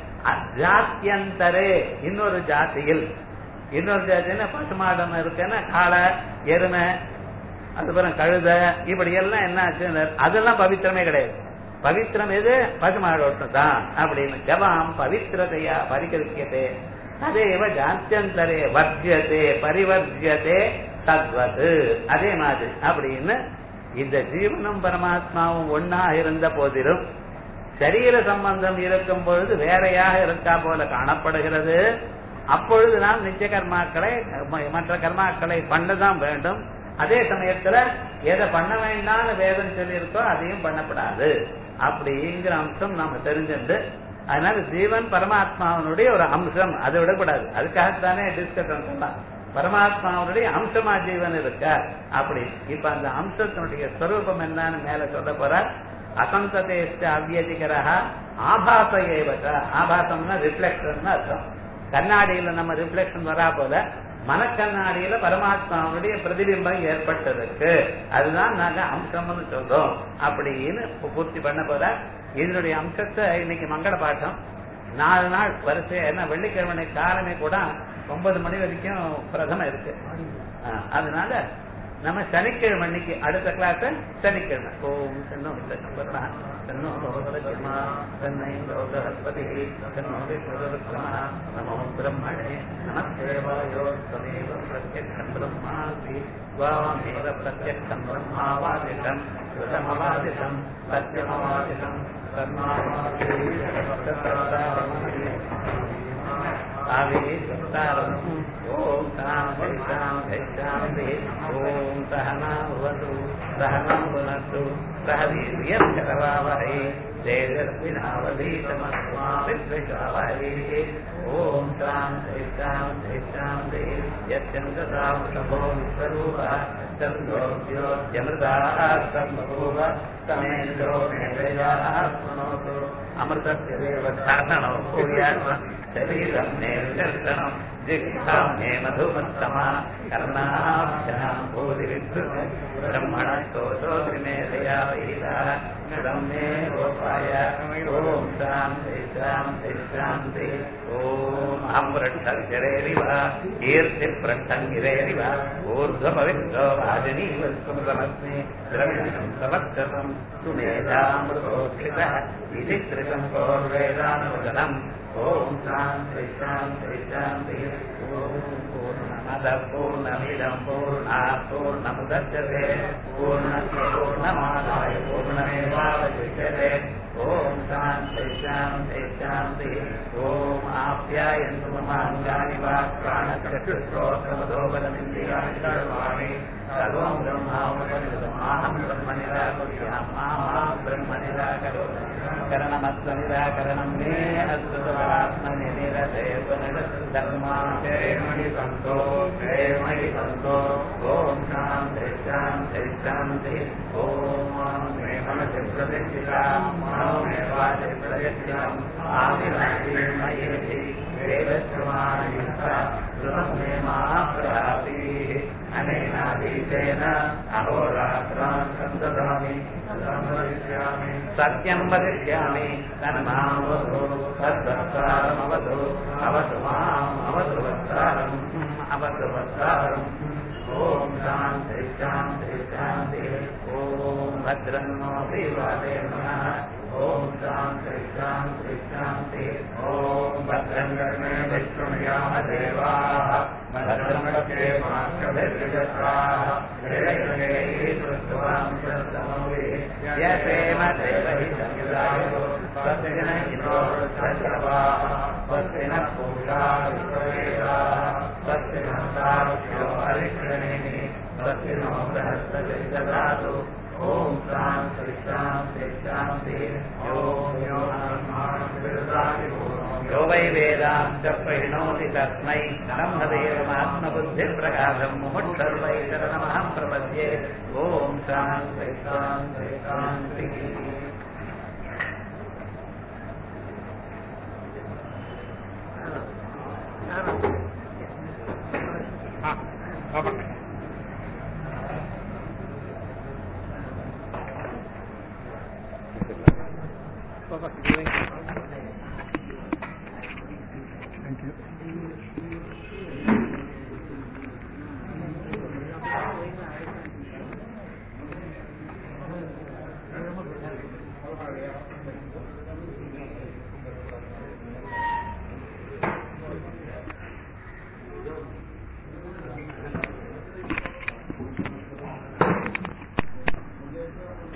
ஜாத்தியந்தரே இன்னொரு ஜாத்தியில் இன்னொரு ஜாத்தின்னா பசுமாடம் இருக்குன்னா காளை எருமை அதுக்கப்புறம் கழுத இப்படி எல்லாம் என்ன ஆச்சு அதெல்லாம் பவித்திரமே கிடையாது பவித்திரம் எது பசுமாடு தான் அப்படின்னு ஜபாம் பவித்திரதையா பரிகரிக்கதே அதேவ ஜாத்தியந்தரே வர்ஜியதே பரிவர்ஜியதே தத்வது அதே மாதிரி அப்படின்னு இந்த ஜீவனும் பரமாத்மாவும் ஒன்னா இருந்த போதிலும் சரீர சம்பந்தம் இருக்கும் பொழுது வேறையாக இருக்கா போல காணப்படுகிறது அப்பொழுது நாம் நிச்சய கர்மாக்களை மற்ற கர்மாக்களை பண்ணதான் வேண்டும் அதே சமயத்துல எதை பண்ண வேண்டாம்னு வேதம் சொல்லியிருக்கோ அதையும் பண்ணப்படாது அப்படிங்கிற அம்சம் நாம தெரிஞ்சுட்டு அதனால ஜீவன் பரமாத்மாவனுடைய ஒரு அம்சம் அதை விடக்கூடாது அதுக்காகத்தானே டிஸ்கஷன் பண்ணலாம் பரமாத்மாவனுடைய அம்சமா ஜீவன் இருக்க அப்படி இப்ப அந்த அம்சத்தினுடைய ஸ்வரூபம் என்னன்னு மேல சொல்ல போற அசந்ததேஷ்ட அவ்யதிகரக ஆபாச ஏவக ஆபாசம்னா ரிஃப்ளெக்ஷன் அர்த்தம் கண்ணாடியில நம்ம ரிஃப்ளெக்ஷன் வரா போல மனக்கண்ணாடியில பரமாத்மாவுடைய பிரதிபிம்பம் ஏற்பட்டதற்கு அதுதான் நாங்க அம்சம்னு சொல்றோம் அப்படின்னு பூர்த்தி பண்ண போற இதனுடைய அம்சத்தை இன்னைக்கு மங்கள பாட்டம் நாலு நாள் வரிசை என்ன வெள்ளிக்கிழமை காலமே கூட ஒன்பது மணி வரைக்கும் பிரதமம் இருக்கு அதனால நம்ம சனிக்கிழமை அன்னைக்கு அடுத்த கிளாஸ் சனிக்கிழமை ஓம் சன்னோ तन्नो भगवद्गमा तन्नैन्द्रो बृहस्पतिः तन्नो विष्णुरुक्रमः नमो ब्रह्मणे नमस्तेवायो त्वमेव प्रत्यक्षं ब्रह्मासि त्वामेव प्रत्यक्षं ब्रह्मावादितं कृतमवादितं सत्यमवादितं आवेशतारम् ॐ शान्ति शान्ति शान्ति ॐ सहना भवतु सहनं पुनस्तु सह वीर्यक्षरवावहै तेजस्विनावधीतमस्माविद्विषावहै ॐ शान्ति शान्ति शान्ति यत्यन्ततां प्रभो विश्वरूपः चन्द्रोद्योद्यमृताः सम्बभूव समेन्द्रो मेधयात्मनोतु अमृतस्य देव धारणो भूयात् शरीरं निर्दर्शनं जिह्वां मे मधुमत्तमा कर्णाभ्यां भूरिविद्युत् ब्रह्मणस्तोषोऽग्निमेधया वैरः कृतं मे गोपाय ॐ शान्ति शान्ति शान्ति ॐ अमृक्षगिरेरिव कीर्तिप्रक्षङ्गिरेरिव ऊर्ध्वपवित्रो वाजनीवस्मृतमस्मि द्रविणं समक्षतं सुमेधामृतोक्षितः इति कृतं कौर्वेदानुवदनम् ॐ शान्ति शान्ति शान्ति ॐ पूर्णमदः पूर्णमिदं पूर्णात् पूर्णमुदच्यते पूर्णस्य पूर्णमादाय पूर्णमेवावशिष्यते ॐ शान्ति शान्ति शान्ति ॐ आप्यायन्तु ममाङ्गानि वा प्राणचक्षुश्रोत्रमधोबलमिन्द्रियाणि सर्वाणि सर्वं ब्रह्मावकमिदमाहं ब्रह्म निराकुर्याम् मामा ब्रह्म निराकरोमि करणमस्व निराकरणं मे अस्तुतरात्मनि निरतेव धर्मा मणि सन्तो मणि सन्तो ॐ शान्ति शान्ति शान्ति ॐ मे मनसि प्रतिष्ठिता मनो मे वाचि प्रतिष्ठितम् आदिमयि वेदश्रमायुक्ता श्रुतं मे महाप्रहापीः अनेनाधीतेन अहोरात्रान् सन्ततामि सत्यं वदिष्यामि तन्मामवतु तद्वत्सारमवतु अवतु माम् अवतु वत्सारम् अवतु वत्सारम् ॐ शान्ति शान्ति शान्ति ॐ भद्रं नो देवादेवनः ॐ शान्ति शान्ति शान्ति ॐ भद्रं कर्मे विष्णुयाम देवाः भद्रं लक्ष्ये माक्षभिर्यजत्राः यतेम देवहि संयुदायो स्वस्ति न इन्द्रो वृक्षश्रवाः स्वस्ति न पूषा विश्ववेदाः स्वस्ति न साक्ष्यो हरिक्षणेनि स्वस्ति नो बृहस्पतिर्ददातु ॐ शान्ति शान्ति शान्ति ॐ यो यो वै वेदांश्च प्रणोति तस्मै ब्रह्मदेवमात्मबुद्धिप्रकाशम् मुमुक्षर्वै शरणमहं प्रपद्ये ॐ शान्ति शान्ति शान्तिः